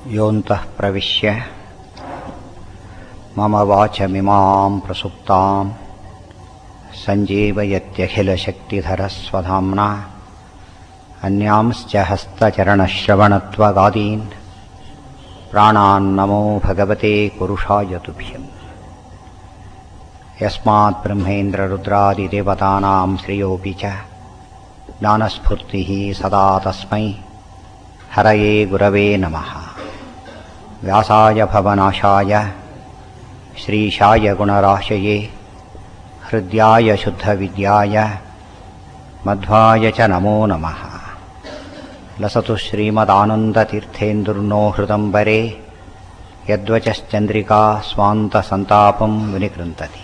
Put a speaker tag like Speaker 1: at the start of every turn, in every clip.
Speaker 1: योऽन्तः प्रविश्य मम वाचमिमां प्रसुप्तां सञ्जीवयत्यखिलशक्तिधरस्वधाम्ना अन्यांश्च हस्तचरणश्रवणत्वगादीन् प्राणान्नमो भगवते पुरुषाय तुभ्यम् यस्मात् ब्रह्मेन्द्ररुद्रादिदेवतानां श्रियोऽपि च ज्ञानस्फूर्तिः सदा तस्मै हरये गुरवे नमः व्यासाय भवनाशाय श्रीशाय गुणराशये हृद्याय शुद्धविद्याय मध्वाय च नमो नमः लसतु श्रीमदानन्दतीर्थेन्दुर्नो हृदम्बरे यद्वचश्चन्द्रिका स्वान्तसन्तापं विनिकृन्तति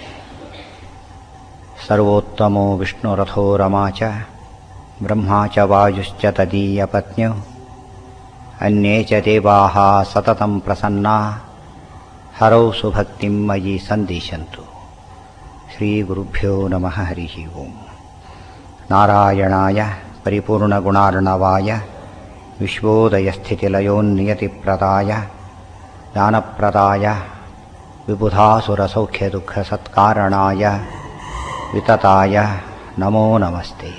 Speaker 1: सर्वोत्तमो विष्णुरथो रमा च ब्रह्मा च वायुश्च तदीयपत्न्यौ अन्ये च देवाः सततं प्रसन्ना हरौ सुभक्तिं मयि सन्दिशन्तु श्रीगुरुभ्यो नमः हरिः ओम् नारायणाय परिपूर्णगुणार्णवाय विश्वोदयस्थितिलयोन्नियतिप्रदाय ज्ञानप्रदाय विबुधासुरसौख्यदुःखसत्कारणाय वितताय नमो नमस्ते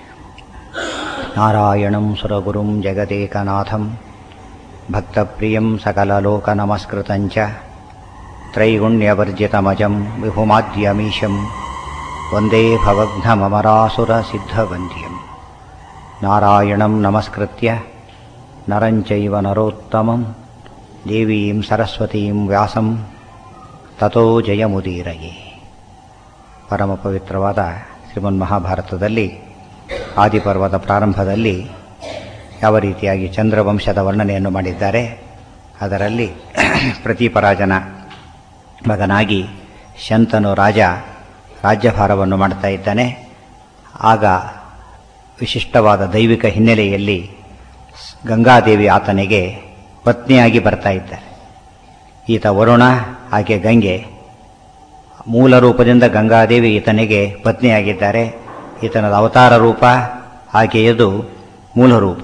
Speaker 1: नारायणं सुरगुरुं जगदेकनाथं भक्तप्रियं सकललोकनमस्कृतं च त्रैगुण्यवर्जितमजं विभुमाद्यमीशं वन्दे भवघ्नममरासुरसिद्धवन्द्यं नारायणं नमस्कृत्य नरं चैव नरोत्तमं देवीं सरस्वतीं ವ್ಯಾಸಂ ತಥೋ ಜಯಮುದೀರಯೇ ಪರಮ ಪವಿತ್ರವಾದ ಶ್ರೀಮನ್ ಮಹಾಭಾರತದಲ್ಲಿ ಆದಿಪರ್ವದ ಪ್ರಾರಂಭದಲ್ಲಿ ಯಾವ ರೀತಿಯಾಗಿ ಚಂದ್ರವಂಶದ ವರ್ಣನೆಯನ್ನು ಮಾಡಿದ್ದಾರೆ ಅದರಲ್ಲಿ ಪ್ರತಿಪರಾಜನ ಮಗನಾಗಿ ಶಂತನು ರಾಜ ರಾಜ್ಯಭಾರವನ್ನು ಮಾಡ್ತಾ ಇದ್ದಾನೆ ಆಗ ವಿಶಿಷ್ಟವಾದ ದೈವಿಕ ಹಿನ್ನೆಲೆಯಲ್ಲಿ ಗಂಗಾದೇವಿ ಆತನಿಗೆ ಪತ್ನಿಯಾಗಿ ಬರ್ತಾ ಇದ್ದಾರೆ ಈತ ವರುಣ ಆಕೆ ಗಂಗೆ ಮೂಲ ರೂಪದಿಂದ ಗಂಗಾದೇವಿ ಈತನಿಗೆ ಪತ್ನಿಯಾಗಿದ್ದಾರೆ ಈತನದ ಅವತಾರ ರೂಪ ಆಕೆಯದು ಮೂಲ ರೂಪ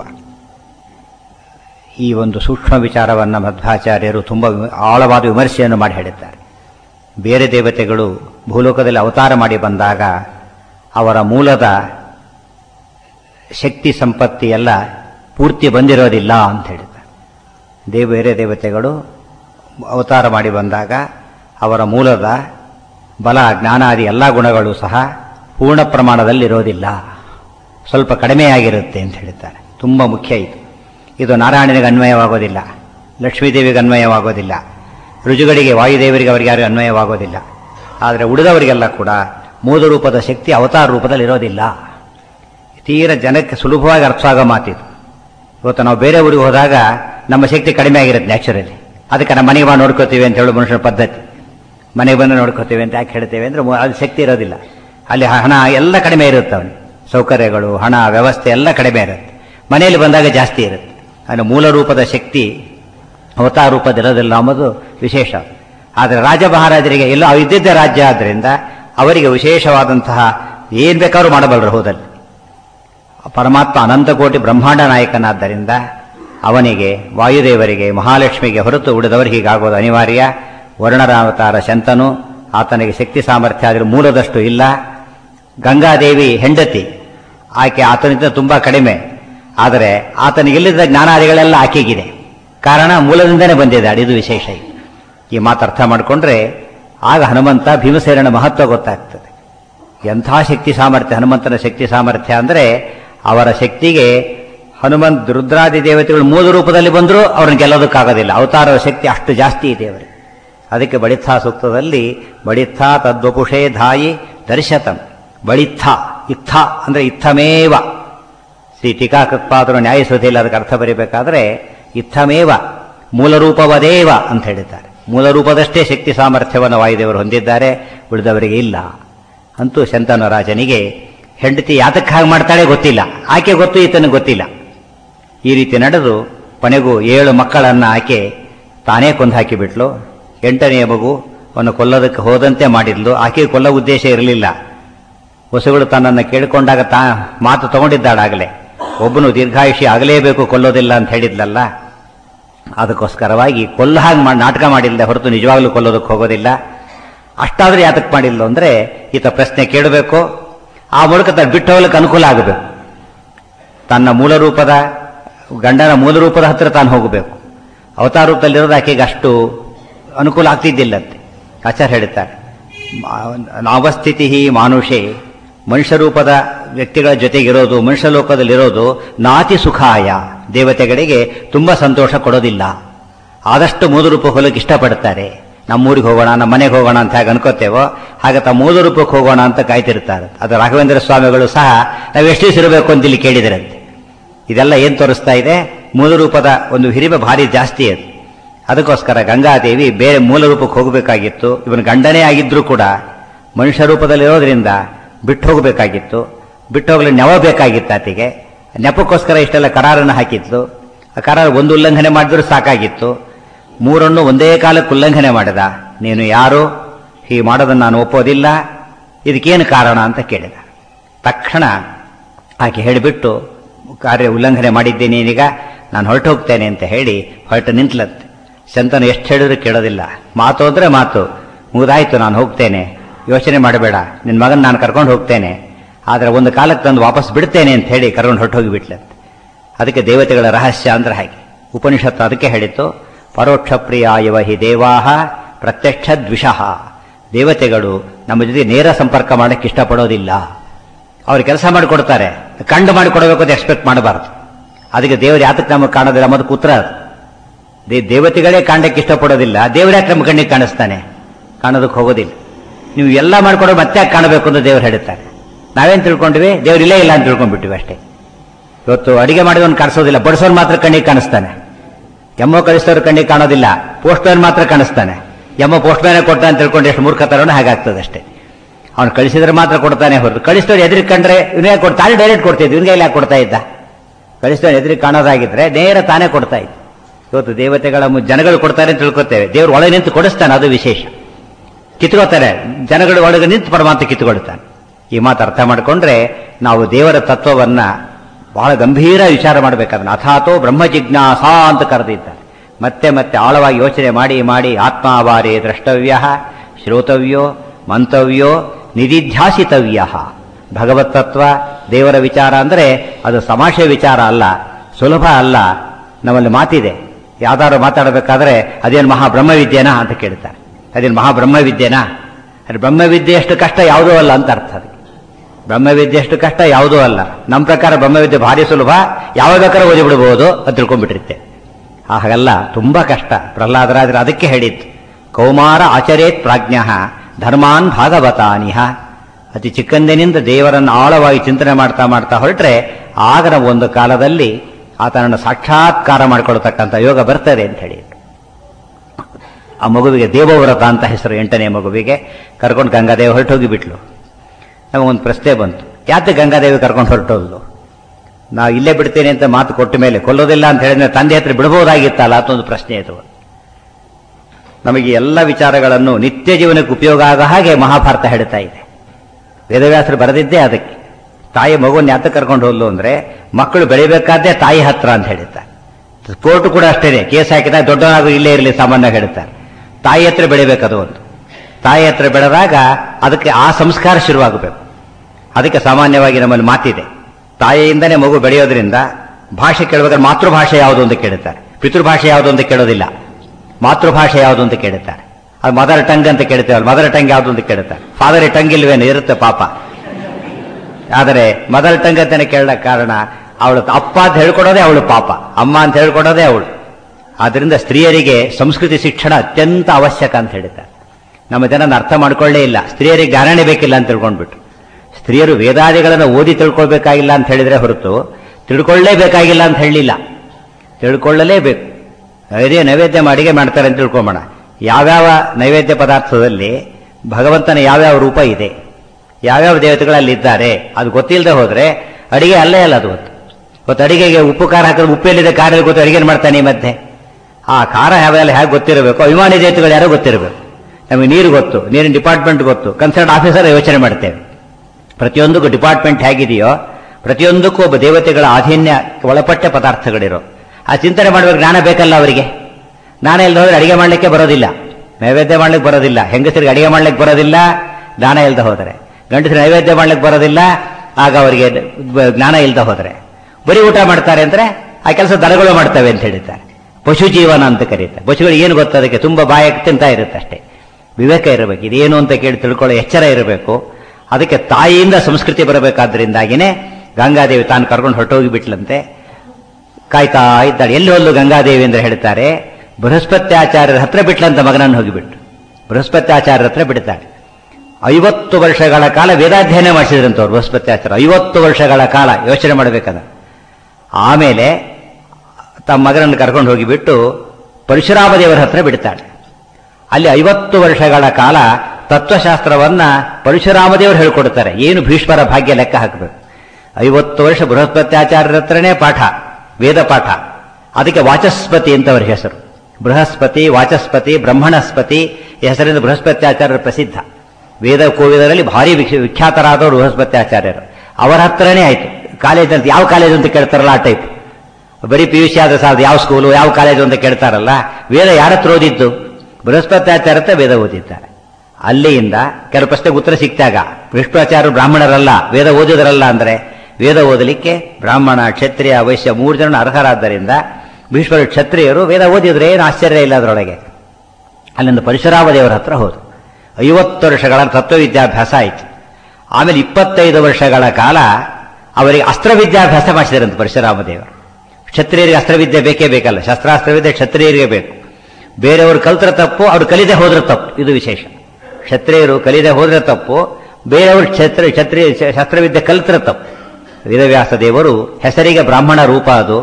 Speaker 1: ಈ ಒಂದು ಸೂಕ್ಷ್ಮ ವಿಚಾರವನ್ನು ಮಧ್ವಾಚಾರ್ಯರು ತುಂಬ ಆಳವಾದ ವಿಮರ್ಶೆಯನ್ನು ಮಾಡಿ ಹೇಳಿದ್ದಾರೆ ಬೇರೆ ದೇವತೆಗಳು ಭೂಲೋಕದಲ್ಲಿ ಅವತಾರ ಮಾಡಿ ಬಂದಾಗ ಅವರ ಮೂಲದ ಶಕ್ತಿ ಸಂಪತ್ತಿ ಎಲ್ಲ ಪೂರ್ತಿ ಬಂದಿರೋದಿಲ್ಲ ಅಂತ ಹೇಳಿದ್ದಾರೆ ದೇವ ಬೇರೆ ದೇವತೆಗಳು ಅವತಾರ ಮಾಡಿ ಬಂದಾಗ ಅವರ ಮೂಲದ ಬಲ ಜ್ಞಾನಾದಿ ಎಲ್ಲ ಗುಣಗಳು ಸಹ ಪೂರ್ಣ ಪ್ರಮಾಣದಲ್ಲಿರೋದಿಲ್ಲ ಸ್ವಲ್ಪ ಕಡಿಮೆಯಾಗಿರುತ್ತೆ ಅಂತ ಹೇಳ್ತಾರೆ ತುಂಬ ಮುಖ್ಯ ಇದು ಇದು ನಾರಾಯಣನಿಗೆ ಅನ್ವಯವಾಗೋದಿಲ್ಲ ಲಕ್ಷ್ಮೀದೇವಿಗೆ ಅನ್ವಯವಾಗೋದಿಲ್ಲ ರುಜುಗಳಿಗೆ ವಾಯುದೇವರಿಗೆ ಅವರಿಗೆ ಯಾರಿಗೂ ಅನ್ವಯವಾಗೋದಿಲ್ಲ ಆದರೆ ಉಳಿದವರಿಗೆಲ್ಲ ಕೂಡ ಮೂಲ ರೂಪದ ಶಕ್ತಿ ಅವತಾರ ರೂಪದಲ್ಲಿ ಇರೋದಿಲ್ಲ ತೀರ ಜನಕ್ಕೆ ಸುಲಭವಾಗಿ ಅರ್ಥ ಆಗೋ ಮಾತಿದು ಇವತ್ತು ನಾವು ಬೇರೆ ಊರಿಗೆ ಹೋದಾಗ ನಮ್ಮ ಶಕ್ತಿ ಕಡಿಮೆ ಆಗಿರುತ್ತೆ ನ್ಯಾಚುರಲಿ ಅದಕ್ಕೆ ನಮ್ಮ ಮನೆಗೆ ಬಾ ನೋಡ್ಕೋತೀವಿ ಅಂತ ಹೇಳೋ ಮನುಷ್ಯನ ಪದ್ಧತಿ ಮನೆಗೆ ಬಂದು ನೋಡ್ಕೋತೀವಿ ಅಂತ ಯಾಕೆ ಹೇಳ್ತೇವೆ ಅಂದರೆ ಅದು ಶಕ್ತಿ ಇರೋದಿಲ್ಲ ಅಲ್ಲಿ ಹಣ ಎಲ್ಲ ಕಡಿಮೆ ಇರುತ್ತೆ ಅವನಿಗೆ ಸೌಕರ್ಯಗಳು ಹಣ ವ್ಯವಸ್ಥೆ ಎಲ್ಲ ಕಡಿಮೆ ಇರುತ್ತೆ ಮನೆಯಲ್ಲಿ ಬಂದಾಗ ಜಾಸ್ತಿ ಇರುತ್ತೆ ಅಂದರೆ ಮೂಲ ರೂಪದ ಶಕ್ತಿ ಅವತಾರ ರೂಪದಿರೋದಿಲ್ಲ ಅನ್ನೋದು ವಿಶೇಷ ಆದರೆ ರಾಜ ಮಹಾರಾಜರಿಗೆ ಎಲ್ಲ ಇದ್ದಿದ್ದ ರಾಜ್ಯ ಆದ್ದರಿಂದ ಅವರಿಗೆ ವಿಶೇಷವಾದಂತಹ ಏನು ಬೇಕಾದ್ರೂ ಮಾಡಬಲ್ಲರು ಹೋದಲ್ಲಿ ಪರಮಾತ್ಮ ಅನಂತಕೋಟಿ ಬ್ರಹ್ಮಾಂಡ ನಾಯಕನಾದ್ದರಿಂದ ಅವನಿಗೆ ವಾಯುದೇವರಿಗೆ ಮಹಾಲಕ್ಷ್ಮಿಗೆ ಹೊರತು ಉಳಿದವರಿಗೆ ಹೀಗಾಗೋದು ಅನಿವಾರ್ಯ ವರ್ಣರಾವತಾರ ಶಂತನು ಆತನಿಗೆ ಶಕ್ತಿ ಸಾಮರ್ಥ್ಯ ಆದರೆ ಮೂಲದಷ್ಟು ಇಲ್ಲ ಗಂಗಾದೇವಿ ಹೆಂಡತಿ ಆಕೆ ಆತನಿಂದ ತುಂಬಾ ಕಡಿಮೆ ಆದರೆ ಆತನಿಗಿಲ್ಲದ ಜ್ಞಾನಾದಿಗಳೆಲ್ಲ ಆಕೆಗಿದೆ ಕಾರಣ ಮೂಲದಿಂದನೇ ಬಂದಿದ್ದಾಳೆ ಇದು ವಿಶೇಷ ಈ ಮಾತು ಅರ್ಥ ಮಾಡಿಕೊಂಡ್ರೆ ಆಗ ಹನುಮಂತ ಭೀಮಸೇನನ ಮಹತ್ವ ಗೊತ್ತಾಗ್ತದೆ ಎಂಥ ಶಕ್ತಿ ಸಾಮರ್ಥ್ಯ ಹನುಮಂತನ ಶಕ್ತಿ ಸಾಮರ್ಥ್ಯ ಅಂದರೆ ಅವರ ಶಕ್ತಿಗೆ ಹನುಮಂತ್ ರುದ್ರಾದಿ ದೇವತೆಗಳು ಮೂಲ ರೂಪದಲ್ಲಿ ಬಂದರೂ ಅವ್ರನ್ನ ಗೆಲ್ಲೋದಕ್ಕಾಗೋದಿಲ್ಲ ಅವತಾರದ ಶಕ್ತಿ ಅಷ್ಟು ಜಾಸ್ತಿ ಇದೆ ಅವರಿಗೆ ಅದಕ್ಕೆ ಬಳಿತ್ಥ ಸೂಕ್ತದಲ್ಲಿ ಬಳಿತ್ಥ ತದ್ವಪುಷೇ ಧಾಯಿ ದರ್ಶತಂ ಬಳಿತ್ಥ ಇತ್ಥ ಅಂದರೆ ಇತ್ತಮೇವ ಶ್ರೀ ಟೀಕಾಕೃತ್ಪಾದರು ನ್ಯಾಯಸುಧಿಯಲ್ಲಿ ಅದಕ್ಕೆ ಅರ್ಥ ಬರೀಬೇಕಾದ್ರೆ ಇತ್ತಮೇವ ಮೂಲರೂಪವದೇವ ಅಂತ ಹೇಳಿದ್ದಾರೆ ಮೂಲ ರೂಪದಷ್ಟೇ ಶಕ್ತಿ ಸಾಮರ್ಥ್ಯವನ್ನು ವಾಯುದೇವರು ಹೊಂದಿದ್ದಾರೆ ಉಳಿದವರಿಗೆ ಇಲ್ಲ ಅಂತೂ ಶಂತನ ರಾಜನಿಗೆ ಹೆಂಡತಿ ಯಾತಕ್ಕೆ ಹಾಗೆ ಮಾಡ್ತಾಳೆ ಗೊತ್ತಿಲ್ಲ ಆಕೆ ಗೊತ್ತು ಈತನಿಗೆ ಗೊತ್ತಿಲ್ಲ ಈ ರೀತಿ ನಡೆದು ಕೊನೆಗೂ ಏಳು ಮಕ್ಕಳನ್ನು ಆಕೆ ತಾನೇ ಕೊಂದು ಹಾಕಿಬಿಟ್ಲು ಎಂಟನೆಯ ಮಗು ಅವನ್ನು ಕೊಲ್ಲೋದಕ್ಕೆ ಹೋದಂತೆ ಮಾಡಿದ್ಲು ಆಕೆ ಕೊಲ್ಲೋ ಉದ್ದೇಶ ಇರಲಿಲ್ಲ ವಸುಗಳು ತನ್ನನ್ನು ಕೇಳಿಕೊಂಡಾಗ ತಾ ಮಾತು ತಗೊಂಡಿದ್ದಾಳಾಗಲೇ ಒಬ್ಬನು ದೀರ್ಘಾಯುಷಿ ಆಗಲೇಬೇಕು ಕೊಲ್ಲೋದಿಲ್ಲ ಅಂತ ಹೇಳಿದ್ಲಲ್ಲ ಅದಕ್ಕೋಸ್ಕರವಾಗಿ ಕೊಲ್ಲ ಹಾಗೆ ಮಾಡಿ ನಾಟಕ ಮಾಡಿಲ್ಲದೆ ಹೊರತು ನಿಜವಾಗ್ಲೂ ಕೊಲ್ಲೋದಕ್ಕೆ ಹೋಗೋದಿಲ್ಲ ಅಷ್ಟಾದ್ರೂ ಯಾತಕ್ಕೆ ಮಾಡಿಲ್ಲ ಅಂದ್ರೆ ಈತ ಪ್ರಶ್ನೆ ಕೇಳಬೇಕು ಆ ಮೂಲಕ ತಾನು ಬಿಟ್ಟು ಹೋಗ್ಲಿಕ್ಕೆ ಅನುಕೂಲ ಆಗಬೇಕು ತನ್ನ ಮೂಲ ರೂಪದ ಗಂಡನ ಮೂಲ ರೂಪದ ಹತ್ರ ತಾನು ಹೋಗಬೇಕು ಅವತಾರ ರೂಪದಲ್ಲಿರೋದು ಆಕೆಗೆ ಅಷ್ಟು ಅನುಕೂಲ ಆಗ್ತಿದ್ದಿಲ್ಲಂತೆ ಆಚಾರ್ಯ ಹೇಳ್ತಾರೆ ನಾವಸ್ಥಿತಿ ಮಾನುಷೆ ಮನುಷ್ಯ ರೂಪದ ವ್ಯಕ್ತಿಗಳ ಜೊತೆಗಿರೋದು ಮನುಷ್ಯ ಲೋಕದಲ್ಲಿರೋದು ನಾತಿ ಸುಖಾಯ ದೇವತೆಗಳಿಗೆ ತುಂಬಾ ಸಂತೋಷ ಕೊಡೋದಿಲ್ಲ ಆದಷ್ಟು ಮೂಲ ರೂಪ ಹೋಗಲಿಕ್ಕೆ ಇಷ್ಟಪಡ್ತಾರೆ ನಮ್ಮೂರಿಗೆ ಹೋಗೋಣ ನಮ್ಮ ಮನೆಗೆ ಹೋಗೋಣ ಅಂತ ಹೇಗೆ ಅನ್ಕೋತೇವೋ ಹಾಗೆ ತಾ ಮೂಲ ರೂಪಕ್ಕೆ ಹೋಗೋಣ ಅಂತ ಕಾಯ್ತಿರ್ತಾರೆ ಅದು ರಾಘವೇಂದ್ರ ಸ್ವಾಮಿಗಳು ಸಹ ನಾವು ಎಷ್ಟು ದಿವಸ ಇರಬೇಕು ಅಂತ ಇಲ್ಲಿ ಕೇಳಿದರಂತೆ ಇದೆಲ್ಲ ಏನ್ ತೋರಿಸ್ತಾ ಇದೆ ಮೂಲ ರೂಪದ ಒಂದು ಹಿರಿಮೆ ಭಾರಿ ಜಾಸ್ತಿ ಅದು ಅದಕ್ಕೋಸ್ಕರ ಗಂಗಾದೇವಿ ಬೇರೆ ಮೂಲ ರೂಪಕ್ಕೆ ಹೋಗಬೇಕಾಗಿತ್ತು ಇವನು ಗಂಡನೇ ಆಗಿದ್ರೂ ಕೂಡ ಮನುಷ್ಯ ರೂಪದಲ್ಲಿರೋದ್ರಿಂದ ಬಿಟ್ಟು ಹೋಗಬೇಕಾಗಿತ್ತು ಬಿಟ್ಟು ಹೋಗಲು ನೆವ ಬೇಕಾಗಿತ್ತು ಆತಿಗೆ ನೆಪಕ್ಕೋಸ್ಕರ ಇಷ್ಟೆಲ್ಲ ಕರಾರನ್ನು ಹಾಕಿತ್ತು ಆ ಕರಾರ ಒಂದು ಉಲ್ಲಂಘನೆ ಮಾಡಿದ್ರೂ ಸಾಕಾಗಿತ್ತು ಮೂರನ್ನು ಒಂದೇ ಕಾಲಕ್ಕೆ ಉಲ್ಲಂಘನೆ ಮಾಡಿದ ನೀನು ಯಾರು ಹೀಗೆ ಮಾಡೋದನ್ನು ನಾನು ಒಪ್ಪೋದಿಲ್ಲ ಇದಕ್ಕೇನು ಕಾರಣ ಅಂತ ಕೇಳಿದ ತಕ್ಷಣ ಆಕೆ ಹೇಳಿಬಿಟ್ಟು ಕಾರ್ಯ ಉಲ್ಲಂಘನೆ ಮಾಡಿದ್ದೇನೆ ಈಗ ನಾನು ಹೊರಟು ಹೋಗ್ತೇನೆ ಅಂತ ಹೇಳಿ ಹೊರಟು ನಿಂತ್ಲಂತೆ ಶಂತನು ಎಷ್ಟು ಹೇಳಿದ್ರು ಕೇಳೋದಿಲ್ಲ ಮಾತು ಅಂದ್ರೆ ಮಾತು ಮುಗಿದಾಯ್ತು ನಾನು ಹೋಗ್ತೇನೆ ಯೋಚನೆ ಮಾಡಬೇಡ ನಿನ್ನ ಮಗನ ನಾನು ಕರ್ಕೊಂಡು ಹೋಗ್ತೇನೆ ಆದರೆ ಒಂದು ಕಾಲಕ್ಕೆ ತಂದು ವಾಪಸ್ ಬಿಡ್ತೇನೆ ಅಂತ ಹೇಳಿ ಕರ್ಕೊಂಡು ಹೊರಟು ಹೋಗಿಬಿಟ್ಲಂತೆ ಅದಕ್ಕೆ ದೇವತೆಗಳ ರಹಸ್ಯ ಅಂದ್ರೆ ಹಾಗೆ ಉಪನಿಷತ್ತು ಅದಕ್ಕೆ ಹೇಳಿತ್ತು ಪರೋಕ್ಷ ಪ್ರಿಯ ಇವ ಹಿ ದೇವಾಹ ಪ್ರತ್ಯಕ್ಷ ದ್ವಿಷಃ ದೇವತೆಗಳು ನಮ್ಮ ಜೊತೆ ನೇರ ಸಂಪರ್ಕ ಮಾಡಕ್ಕೆ ಇಷ್ಟಪಡೋದಿಲ್ಲ ಅವ್ರು ಕೆಲಸ ಮಾಡಿಕೊಡ್ತಾರೆ ಕಂಡು ಮಾಡಿಕೊಡಬೇಕು ಅಂತ ಎಕ್ಸ್ಪೆಕ್ಟ್ ಮಾಡಬಾರ್ದು ಅದಕ್ಕೆ ದೇವರು ಯಾತಕ್ಕೆ ನಮಗೆ ಕಾಣೋದಿಲ್ಲ ಮತ್ತು ಉತ್ತರ ಅದು ದೇ ದೇವತೆಗಳೇ ಕಾಣಕ್ಕೆ ಇಷ್ಟಪಡೋದಿಲ್ಲ ದೇವರೇ ನಮ್ಮ ಕಣ್ಣಿಗೆ ಕಾಣಿಸ್ತಾನೆ ಕಾಣೋದಕ್ಕೆ ಹೋಗೋದಿಲ್ಲ ನೀವು ಎಲ್ಲ ಮಾಡ್ಕೊಡೋ ಮತ್ತೆ ಯಾಕೆ ಕಾಣಬೇಕು ಅಂತ ದೇವರು ಹೇಳ್ತಾರೆ ನಾವೇನ್ ತಿಳ್ಕೊಂಡ್ವಿ ದೇವ್ರು ಇಲ್ಲೇ ಇಲ್ಲ ಅಂತ ತಿಳ್ಕೊಂಡ್ಬಿಟ್ಟಿವಿ ಅಷ್ಟೇ ಇವತ್ತು ಅಡಿಗೆ ಮಾಡಿದವನು ಕಾಣಿಸೋದಿಲ್ಲ ಬಡಿಸೋನು ಮಾತ್ರ ಕಣ್ಣಿಗೆ ಕಾಣಿಸ್ತಾನೆ ಎಮ್ಮೋ ಕಳಿಸೋರು ಕಣ್ಣಿಗೆ ಕಾಣೋದಿಲ್ಲ ಪೋಸ್ಟ್ ಮ್ಯಾನ್ ಮಾತ್ರ ಕಾಣಿಸ್ತಾನೆ ಎಮ್ಮೋ ಪೋಸ್ಟ್ ಮ್ಯಾನೇ ಕೊಟ್ಟ ಅಂತ ತಿಳ್ಕೊಂಡು ಎಷ್ಟು ಮೂರ್ಖತರನೂ ಹಾಗಾಗ್ತದೆ ಅಷ್ಟೇ ಅವ್ನು ಕಳಿಸಿದ್ರೆ ಮಾತ್ರ ಕೊಡ್ತಾನೆ ಹೊರತು ಕಳಿಸಿದವ್ರು ಎದುರಿಗೆ ಕಂಡ್ರೆ ಇವನೇ ಕೊಡ್ ತಾನೇ ಡೈರೆಕ್ಟ್ ಕೊಡ್ತಿದ್ದ ಇವನಿಗೆ ಯಾಕೆ ಕೊಡ್ತಾ ಇದ್ದ ಕಳಿಸಿದವ್ರು ಎದುರಿಗೆ ಕಾಣೋದಾಗಿದ್ರೆ ನೇರ ತಾನೇ ಕೊಡ್ತಾ ಇದ್ದ ಇವತ್ತು ದೇವತೆಗಳ ಮು- ಜನಗಳು ಕೊಡ್ತಾರೆ ಅಂತ ತಿಳ್ಕೊತೇವೆ ದೇವ್ರು ಒಳಗೆ ನಿಂತು ಕೊಡಿಸ್ತಾನೆ ಅದು ವಿಶೇಷ ಕಿತ್ಕೋತಾರೆ ಜನಗಳು ಒಳಗೆ ನಿಂತು ಪರಮಾತ್ಮ ಕಿತ್ಕೊಳ್ತಾನೆ ಈ ಮಾತು ಅರ್ಥ ಮಾಡಿಕೊಂಡ್ರೆ ನಾವು ದೇವರ ತತ್ವವನ್ನ ಬಹಳ ಗಂಭೀರ ವಿಚಾರ ಮಾಡಬೇಕಾದ್ರೆ ಅಥಾತೋ ಬ್ರಹ್ಮ ಜಿಜ್ಞಾಸಾ ಅಂತ ಕರೆದಿದ್ದಾರೆ ಮತ್ತೆ ಮತ್ತೆ ಆಳವಾಗಿ ಯೋಚನೆ ಮಾಡಿ ಮಾಡಿ ಆತ್ಮಾವಾರೇ ದ್ರಷ್ಟವ್ಯ ಶ್ರೋತವ್ಯೋ ಮಂತವ್ಯೋ ನಿಧಿಧ್ಯಾಸಿತವ್ಯ ಭಗವತ್ ತತ್ವ ದೇವರ ವಿಚಾರ ಅಂದ್ರೆ ಅದು ಸಮಾಶಯ ವಿಚಾರ ಅಲ್ಲ ಸುಲಭ ಅಲ್ಲ ನಮ್ಮಲ್ಲಿ ಮಾತಿದೆ ಯಾವ್ದಾದ್ರು ಮಾತಾಡಬೇಕಾದ್ರೆ ಅದೇನು ಮಹಾಬ್ರಹ್ಮವಿದ್ಯೆನಾ ಅಂತ ಕೇಳ್ತಾರೆ ಅದೇನು ಮಹಾಬ್ರಹ್ಮವಿದ್ಯೆನಾ ಅದು ಬ್ರಹ್ಮವಿದ್ಯೆ ಅಷ್ಟು ಕಷ್ಟ ಯಾವುದೂ ಅಲ್ಲ ಅಂತ ಅರ್ಥ ಅದಕ್ಕೆ ಬ್ರಹ್ಮವಿದ್ಯೆ ಅಷ್ಟು ಕಷ್ಟ ಯಾವುದೂ ಅಲ್ಲ ನಮ್ಮ ಪ್ರಕಾರ ಬ್ರಹ್ಮವಿದ್ಯೆ ಭಾರಿ ಸುಲಭ ಯಾವಾಗ ಬೇಕಾದ್ರೆ ಓದಿ ಬಿಡಬಹುದು ಅಂತ ತಿಳ್ಕೊಂಡ್ಬಿಟ್ಟಿರುತ್ತೆ ಹಾಗಲ್ಲ ತುಂಬಾ ಕಷ್ಟ ಪ್ರಹ್ಲಾದರಾಜರು ಅದಕ್ಕೆ ಹೇಳಿತ್ತು ಕೌಮಾರ ಆಚರೇತ್ ಪ್ರಾಜ್ಞ ಧರ್ಮಾನ್ ಭಾಗವತಾನಿಹ ಅತಿ ಚಿಕ್ಕಂದಿನಿಂದ ದೇವರನ್ನು ಆಳವಾಗಿ ಚಿಂತನೆ ಮಾಡ್ತಾ ಮಾಡ್ತಾ ಹೊರಟ್ರೆ ಆಗ ನಾವು ಒಂದು ಕಾಲದಲ್ಲಿ ಆತನನ್ನು ಸಾಕ್ಷಾತ್ಕಾರ ಮಾಡಿಕೊಳ್ತಕ್ಕಂಥ ಯೋಗ ಬರ್ತದೆ ಅಂತ ಹೇಳಿ ಆ ಮಗುವಿಗೆ ದೇವವ್ರತ ಅಂತ ಹೆಸರು ಎಂಟನೇ ಮಗುವಿಗೆ ಕರ್ಕೊಂಡು ಗಂಗಾದೇವಿ ಹೊರಟೋಗಿ ಬಿಟ್ಲು ನಮಗೊಂದು ಪ್ರಶ್ನೆ ಬಂತು ಯಾಕೆ ಗಂಗಾದೇವಿ ಕರ್ಕೊಂಡು ಹೊರಟೋದ್ಲು ನಾವು ಇಲ್ಲೇ ಬಿಡ್ತೇನೆ ಅಂತ ಮಾತು ಕೊಟ್ಟ ಮೇಲೆ ಕೊಲ್ಲೋದಿಲ್ಲ ಅಂತ ಹೇಳಿದ್ರೆ ತಂದೆ ಹತ್ರ ಬಿಡಬಹುದಾಗಿತ್ತಲ್ಲ ಅಂತ ಒಂದು ಪ್ರಶ್ನೆ ಇದು ನಮಗೆ ಎಲ್ಲ ವಿಚಾರಗಳನ್ನು ನಿತ್ಯ ಜೀವನಕ್ಕೆ ಉಪಯೋಗ ಆಗೋ ಹಾಗೆ ಮಹಾಭಾರತ ಹೇಳ್ತಾ ಇದೆ ವೇದವ್ಯಾಸರು ಬರೆದಿದ್ದೇ ಅದಕ್ಕೆ ತಾಯಿ ಮಗುವನ್ನು ಯಾತ ಕರ್ಕೊಂಡು ಹೋದ್ಲು ಅಂದ್ರೆ ಮಕ್ಕಳು ಬೆಳಿಬೇಕಾದ್ದೇ ತಾಯಿ ಹತ್ರ ಅಂತ ಹೇಳಿದ್ದಾರೆ ಕೋರ್ಟ್ ಕೂಡ ಅಷ್ಟೇನೆ ಕೇಸ್ ಹಾಕಿದಾಗ ದೊಡ್ಡವನಾಗೂ ಇಲ್ಲೇ ಇರಲಿ ಸಾಮಾನ್ಯ ಹೇಳ್ತಾರೆ ತಾಯಿ ಹತ್ರ ಬೆಳಿಬೇಕದು ಒಂದು ತಾಯಿ ಹತ್ರ ಬೆಳೆದಾಗ ಅದಕ್ಕೆ ಆ ಸಂಸ್ಕಾರ ಶುರುವಾಗಬೇಕು ಅದಕ್ಕೆ ಸಾಮಾನ್ಯವಾಗಿ ನಮ್ಮಲ್ಲಿ ಮಾತಿದೆ ತಾಯಿಯಿಂದನೇ ಮಗು ಬೆಳೆಯೋದ್ರಿಂದ ಭಾಷೆ ಕೇಳಬೇಕಾದ್ರೆ ಮಾತೃಭಾಷೆ ಯಾವುದು ಅಂತ ಕೇಳುತ್ತಾರೆ ಪಿತೃಭಾಷೆ ಯಾವುದು ಅಂತ ಕೇಳೋದಿಲ್ಲ ಮಾತೃಭಾಷೆ ಯಾವುದು ಅಂತ ಕೇಳುತ್ತಾರೆ ಅದು ಮದರ್ ಟಂಗ್ ಅಂತ ಕೇಳ್ತೇವಲ್ಲ ಮದರ್ ಟಂಗ್ ಯಾವುದು ಅಂತ ಕೇಳುತ್ತಾರೆ ಫಾದರ್ ಟಂಗ್ ಇಲ್ವೇನು ಇರುತ್ತೆ ಪಾಪ ಆದರೆ ಮದರ್ ಟಂಗ್ ಅಂತಾನೆ ಕೇಳದ ಕಾರಣ ಅವಳು ಅಪ್ಪ ಅಂತ ಹೇಳ್ಕೊಡೋದೇ ಅವಳು ಪಾಪ ಅಮ್ಮ ಅಂತ ಹೇಳ್ಕೊಡೋದೇ ಅವಳು ಆದ್ರಿಂದ ಸ್ತ್ರೀಯರಿಗೆ ಸಂಸ್ಕೃತಿ ಶಿಕ್ಷಣ ಅತ್ಯಂತ ಅವಶ್ಯಕ ಅಂತ ಹೇಳ್ತಾರೆ ನಮ್ಮ ಜನ ಅರ್ಥ ಮಾಡ್ಕೊಳ್ಳೇ ಇಲ್ಲ ಸ್ತ್ರೀಯರಿಗೆ ಗಾರಣೆ ಬೇಕಿಲ್ಲ ಅಂತ ತಿಳ್ಕೊಂಡ್ಬಿಟ್ಟು ಸ್ತ್ರೀಯರು ವೇದಾದಿಗಳನ್ನು ಓದಿ ತಿಳ್ಕೊಳ್ಬೇಕಾಗಿಲ್ಲ ಅಂತ ಹೇಳಿದ್ರೆ ಹೊರತು ತಿಳ್ಕೊಳ್ಳೇಬೇಕಾಗಿಲ್ಲ ಅಂತ ಹೇಳಲಿಲ್ಲ ತಿಳ್ಕೊಳ್ಳಲೇಬೇಕು ಅದೇ ನೈವೇದ್ಯ ಮಾಡಿಗೆ ಮಾಡ್ತಾರೆ ಅಂತ ತಿಳ್ಕೊಂಬೋಣ ಯಾವ್ಯಾವ ನೈವೇದ್ಯ ಪದಾರ್ಥದಲ್ಲಿ ಭಗವಂತನ ಯಾವ್ಯಾವ ರೂಪ ಇದೆ ಯಾವ್ಯಾವ ದೇವತೆಗಳಲ್ಲಿ ಇದ್ದಾರೆ ಅದು ಗೊತ್ತಿಲ್ಲದೆ ಹೋದ್ರೆ ಅಡಿಗೆ ಅಲ್ಲೇ ಅಲ್ಲ ಅದು ಗೊತ್ತು ಇವತ್ತು ಅಡಿಗೆಗೆ ಉಪ್ಪು ಖಾರ ಹಾಕಿದ್ರೆ ಉಪ್ಪೆಲ್ಲಿದೆ ಖಾರ ಎಲ್ಲಿ ಗೊತ್ತು ಅಡಿಗೆ ಮಾಡ್ತಾನೆ ಈ ಮಧ್ಯೆ ಆ ಖಾರ ಯಾವೆಲ್ಲ ಹೇಗೆ ಗೊತ್ತಿರಬೇಕು ಅಭಿಮಾನಿ ದೇವತೆಗಳು ಯಾರೋ ಗೊತ್ತಿರಬೇಕು ನಮಗೆ ನೀರು ಗೊತ್ತು ನೀರಿನ ಡಿಪಾರ್ಟ್ಮೆಂಟ್ ಗೊತ್ತು ಕನ್ಸರ್ನ್ ಆಫೀಸರ್ ಯೋಚನೆ ಮಾಡ್ತೇವೆ ಪ್ರತಿಯೊಂದಕ್ಕೂ ಡಿಪಾರ್ಟ್ಮೆಂಟ್ ಹೇಗಿದೆಯೋ ಪ್ರತಿಯೊಂದಕ್ಕೂ ಒಬ್ಬ ದೇವತೆಗಳ ಆಧೀನ್ಯ ಒಳಪಟ್ಟ ಪದಾರ್ಥಗಳಿರೋ ಆ ಚಿಂತನೆ ಮಾಡುವ ಜ್ಞಾನ ಬೇಕಲ್ಲ ಅವರಿಗೆ ಜ್ಞಾನ ಇಲ್ಲದೆ ಹೋದ್ರೆ ಅಡಿಗೆ ಮಾಡ್ಲಿಕ್ಕೆ ಬರೋದಿಲ್ಲ ನೈವೇದ್ಯ ಮಾಡ್ಲಿಕ್ಕೆ ಬರೋದಿಲ್ಲ ಹೆಂಗಸರಿಗೆ ಅಡಿಗೆ ಮಾಡ್ಲಿಕ್ಕೆ ಬರೋದಿಲ್ಲ ಜ್ಞಾನ ಇಲ್ಲದೆ ಹೋದರೆ ಗಂಡಸರು ನೈವೇದ್ಯ ಮಾಡ್ಲಿಕ್ಕೆ ಬರೋದಿಲ್ಲ ಆಗ ಅವರಿಗೆ ಜ್ಞಾನ ಇಲ್ಲದೆ ಹೋದರೆ ಬರೀ ಊಟ ಮಾಡ್ತಾರೆ ಅಂದ್ರೆ ಆ ಕೆಲಸ ದನಗಳು ಮಾಡ್ತವೆ ಅಂತ ಹೇಳಿದ್ದಾರೆ ಪಶು ಜೀವನ ಅಂತ ಕರೀತಾರೆ ಪಶುಗಳು ಏನು ಗೊತ್ತು ಅದಕ್ಕೆ ತುಂಬಾ ಬಾಯಕ್ಕೆ ತಿಂತಾ ಇರುತ್ತೆ ಅಷ್ಟೇ ವಿವೇಕ ಇರಬೇಕು ಇದೇನು ಅಂತ ಕೇಳಿ ತಿಳ್ಕೊಳ್ಳೋ ಎಚ್ಚರ ಇರಬೇಕು ಅದಕ್ಕೆ ತಾಯಿಯಿಂದ ಸಂಸ್ಕೃತಿ ಬರಬೇಕಾದ್ರಿಂದಾಗಿನೇ ಗಂಗಾದೇವಿ ತಾನು ಕರ್ಕೊಂಡು ಹೊರಟೋಗಿ ಬಿಟ್ಲಂತೆ ಕಾಯ್ತಾ ಇದ್ದಾಳೆ ಎಲ್ಲಿ ಹೋದ್ಲು ಗಂಗಾದೇವಿ ಅಂದ್ರೆ ಹೇಳ್ತಾರೆ ಬೃಹಸ್ಪತ್ಯಾಚಾರ್ಯರ ಹತ್ರ ಬಿಟ್ಲಂತ ಮಗನನ್ನು ಹೋಗಿಬಿಟ್ಟು ಬೃಹಸ್ಪತ್ಯಾಚಾರ್ಯರ ಹತ್ರ ಬಿಡ್ತಾಳೆ ಐವತ್ತು ವರ್ಷಗಳ ಕಾಲ ವೇದಾಧ್ಯಯನ ಮಾಡಿಸಿದ್ರಂತವ್ರು ಬೃಹಸ್ಪತ್ಯಾಚಾರ್ಯ ಐವತ್ತು ವರ್ಷಗಳ ಕಾಲ ಯೋಚನೆ ಮಾಡಬೇಕದ ಆಮೇಲೆ ತಮ್ಮ ಮಗನನ್ನು ಕರ್ಕೊಂಡು ಹೋಗಿಬಿಟ್ಟು ಪರಶುರಾಮ ದೇವರ ಹತ್ರ ಬಿಡ್ತಾಳೆ ಅಲ್ಲಿ ಐವತ್ತು ವರ್ಷಗಳ ಕಾಲ ತತ್ವಶಾಸ್ತ್ರವನ್ನ ಪರಶುರಾಮ ದೇವರು ಹೇಳ್ಕೊಡ್ತಾರೆ ಏನು ಭೀಷ್ಮರ ಭಾಗ್ಯ ಲೆಕ್ಕ ಹಾಕಬೇಕು ಐವತ್ತು ವರ್ಷ ಬೃಹಸ್ಪತ್ಯಾಚಾರ್ಯರ ಹತ್ರನೇ ಪಾಠ ವೇದ ಪಾಠ ಅದಕ್ಕೆ ವಾಚಸ್ಪತಿ ಅಂತ ಅವರ ಹೆಸರು ಬೃಹಸ್ಪತಿ ವಾಚಸ್ಪತಿ ಬ್ರಹ್ಮಣಸ್ಪತಿ ಈ ಹೆಸರಿಂದ ಬೃಹಸ್ಪತ್ಯಾಚಾರ್ಯರ ಪ್ರಸಿದ್ಧ ವೇದ ಕೋವಿದರಲ್ಲಿ ಭಾರಿ ವಿಖ್ಯ- ವಿಖ್ಯಾತರಾದವರು ಬೃಹಸ್ಪತ್ಯಾಚಾರ್ಯರು ಅವರ ಹತ್ರನೇ ಆಯ್ತು ಕಾಲೇಜ್ ಅಂತ ಯಾವ ಕಾಲೇಜ್ ಅಂತ ಕೇಳ್ತಾರಲ್ಲ ಆ ಟೈಪ್ ಬರೀ ಪಿ ಯು ಸಿ ಆದ ಸಾಲದು ಯಾವ ಸ್ಕೂಲು ಯಾವ ಕಾಲೇಜು ಅಂತ ಕೇಳ್ತಾರಲ್ಲ ವೇದ ಯಾರ ಹತ್ರ ಓದಿದ್ದು ಬೃಹಸ್ಪತ್ಯಾಚಾರ್ಯ ಹತ್ರ ವೇದ ಓದಿದ್ದಾರೆ ಅಲ್ಲಿಯಿಂದ ಕೆಲವು ಪ್ರಶ್ನೆಗೆ ಉತ್ತರ ಸಿಕ್ತಾಗ ವಿಷ್ಣುವಾಚಾರ್ಯರು ಬ್ರಾಹ್ಮಣರಲ್ಲ ವೇದ ಓದಿದರಲ್ಲ ಅಂದ್ರೆ ವೇದ ಓದಲಿಕ್ಕೆ ಬ್ರಾಹ್ಮಣ ಕ್ಷತ್ರಿಯ ವೈಶ್ಯ ಮೂರು ಜನ ಅರ್ಹರಾದ್ದರಿಂದ ಭೀಷ್ಮರು ಕ್ಷತ್ರಿಯರು ವೇದ ಓದಿದ್ರೆ ಏನು ಆಶ್ಚರ್ಯ ಇಲ್ಲ ಅದರೊಳಗೆ ಅಲ್ಲಿಂದ ಪರಶುರಾಮ ದೇವರ ಹತ್ರ ಹೋದ್ರು ಐವತ್ತು ವರ್ಷಗಳ ತತ್ವ ವಿದ್ಯಾಭ್ಯಾಸ ಆಯಿತು ಆಮೇಲೆ ಇಪ್ಪತ್ತೈದು ವರ್ಷಗಳ ಕಾಲ ಅವರಿಗೆ ಅಸ್ತ್ರ ವಿದ್ಯಾಭ್ಯಾಸ ಮಾಡಿಸಿದ್ರಂತೆ ಪರಶುರಾಮ ದೇವರು ಕ್ಷತ್ರಿಯರಿಗೆ ಅಸ್ತ್ರವಿದ್ಯೆ ಬೇಕೇ ಬೇಕಲ್ಲ ಶಸ್ತ್ರಾಸ್ತ್ರವಿದ್ಯೆ ಕ್ಷತ್ರಿಯರಿಗೆ ಬೇಕು ಬೇರೆಯವರು ಕಲ್ತರ ತಪ್ಪು ಅವ್ರು ಕಲಿದೆ ಹೋದ್ರೆ ತಪ್ಪು ಇದು ವಿಶೇಷ ಕ್ಷತ್ರಿಯರು ಕಲಿದೆ ಹೋದ್ರೆ ತಪ್ಪು ಬೇರೆಯವರು ಕ್ಷತ್ರ ಕ್ಷತ್ರಿಯ ಶಸ್ತ್ರವಿದ್ಯೆ ಕಲ್ತರ ತಪ್ಪು ವೇದವ್ಯಾಸ ದೇವರು ಹೆಸರಿಗೆ ಬ್ರಾಹ್ಮಣ ರೂಪ ಅದು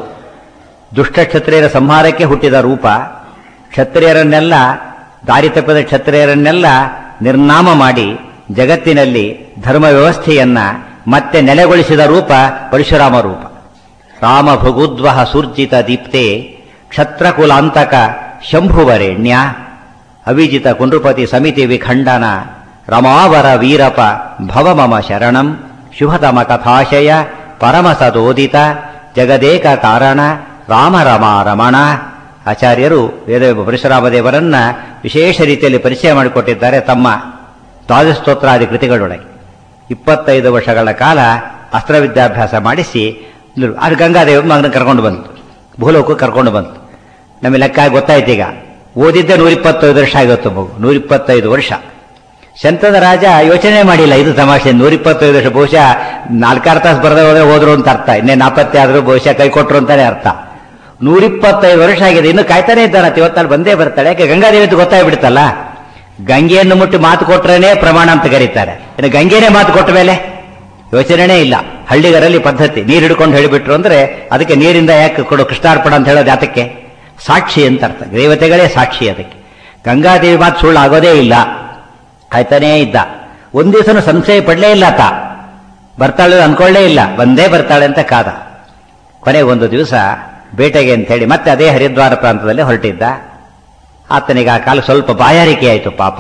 Speaker 1: ದುಷ್ಟ ಕ್ಷತ್ರಿಯರ ಸಂಹಾರಕ್ಕೆ ಹುಟ್ಟಿದ ರೂಪ ಕ್ಷತ್ರಿಯರನ್ನೆಲ್ಲ ದಾರಿ ತಪ್ಪಿದ ಕ್ಷತ್ರಿಯರನ್ನೆಲ್ಲ ನಿರ್ನಾಮ ಮಾಡಿ ಜಗತ್ತಿನಲ್ಲಿ ಧರ್ಮ ವ್ಯವಸ್ಥೆಯನ್ನ ಮತ್ತೆ ನೆಲೆಗೊಳಿಸಿದ ರೂಪ ಪರಶುರಾಮ ರೂಪ ರಾಮ ಭೃಗುದ್ವಹ ಸೂರ್ಜಿತ ದೀಪ್ತೆ ಕ್ಷತ್ರಕುಲಾಂತಕ ಶಂಭುವರೆಣ್ಯ ಅವಿಜಿತ ಕುಂಡ್ರುಪತಿ ಸಮಿತಿ ವಿಖಂಡನ ರಮಾವರ ವೀರಪ ಭವ ಮಮ ಶರಣಂ ಶುಭತಮ ಕಥಾಶಯ ಪರಮ ಸದೋದಿತ ಜಗದೇಕ ಕಾರಣ ರಾಮ ರಮ ರಮಣ ಆಚಾರ್ಯರು ವೇದ ಪರಶುರಾಮ ದೇವರನ್ನ ವಿಶೇಷ ರೀತಿಯಲ್ಲಿ ಪರಿಚಯ ಮಾಡಿಕೊಟ್ಟಿದ್ದಾರೆ ತಮ್ಮ ದ್ವಾದಸ್ತೋತ್ರಾದಿ ಕೃತಿಗಳೊಳಗೆ ಇಪ್ಪತ್ತೈದು ವರ್ಷಗಳ ಕಾಲ ಅಸ್ತ್ರ ವಿದ್ಯಾಭ್ಯಾಸ ಮಾಡಿಸಿ ನಿಲ್- ಅದು ಗಂಗಾದೇವಿ ಮಗನ ಕರ್ಕೊಂಡು ಬಂತು ಭೂಲೋಕ ಕರ್ಕೊಂಡು ಬಂತು ನಮಗೆ ಲೆಕ್ಕ ಗೊತ್ತಾಯ್ತು ಈಗ ಓದಿದ್ದೆ ನೂರಿಪ್ಪತ್ತೈದು ವರ್ಷ ಆಗಿತ್ತು ಮಗು ನೂರಿಪ್ಪತ್ತೈದು ವರ್ಷ ಶಂತನ ರಾಜ ಯೋಚನೆ ಮಾಡಿಲ್ಲ ಇದು ತಮಾಷೆ ನೂರಿಪ್ಪತ್ತೈದು ವರ್ಷ ಬಹುಶಃ ನಾಲ್ಕಾರು ತಾಸು ಬರದೆ ಹೋದ್ರೆ ಹೋದ್ರು ಅಂತ ಅರ್ಥ ಇನ್ನೇ ನಾಪತ್ತೆ ಆದ್ರೂ ಬಹುಶಃ ಕೈ ಕೊಟ್ರು ಅಂತಾನೆ ಅರ್ಥ ನೂರಿಪ್ಪತ್ತೈದು ವರ್ಷ ಆಗಿದೆ ಇನ್ನು ಕಾಯ್ತಾನೆ ಇದ್ದಾನೆ ಇವತ್ತಾಳು ಬಂದೇ ಬರ್ತಾಳೆ ಯಾಕೆ ಗಂಗಾದೇವಿ ಅಂತ ಗೊತ್ತಾಗ್ಬಿಡ್ತಲ್ಲ ಗಂಗೆಯನ್ನು ಮುಟ್ಟಿ ಮಾತು ಕೊಟ್ರೇನೆ ಪ್ರಮಾಣ ಅಂತ ಕರೀತಾರೆ ಇನ್ನು ಗಂಗೆನೇ ಮಾತು ಕೊಟ್ಟ ಮೇಲೆ ಯೋಚನೆನೇ ಇಲ್ಲ ಹಳ್ಳಿಗರಲ್ಲಿ ಪದ್ಧತಿ ನೀರು ಹಿಡ್ಕೊಂಡು ಹೇಳಿಬಿಟ್ರು ಅಂದ್ರೆ ಅದಕ್ಕೆ ನೀರಿಂದ ಯಾಕೆ ಕೊಡು ಕೃಷ್ಣಾರ್ಪಣ ಅಂತ ಹೇಳೋದು ಯಾತಕ್ಕೆ ಸಾಕ್ಷಿ ಅಂತ ಅರ್ಥ ದೇವತೆಗಳೇ ಸಾಕ್ಷಿ ಅದಕ್ಕೆ ಗಂಗಾದೇವಿ ಮಾತು ಸುಳ್ಳು ಆಗೋದೇ ಇಲ್ಲ ಕಾಯ್ತಾನೇ ಇದ್ದ ಒಂದ್ ದಿವಸನೂ ಸಂಶಯ ಪಡಲೇ ಇಲ್ಲ ಆತ ಬರ್ತಾಳೆ ಅನ್ಕೊಳ್ಳೇ ಇಲ್ಲ ಬಂದೇ ಬರ್ತಾಳೆ ಅಂತ ಕಾದ ಕೊನೆಗೆ ಒಂದು ದಿವಸ ಬೇಟೆಗೆ ಅಂತ ಹೇಳಿ ಮತ್ತೆ ಅದೇ ಹರಿದ್ವಾರ ಪ್ರಾಂತದಲ್ಲಿ ಹೊರಟಿದ್ದ ಆತನಿಗೆ ಆ ಕಾಲ ಸ್ವಲ್ಪ ಬಾಯಾರಿಕೆ ಆಯಿತು ಪಾಪ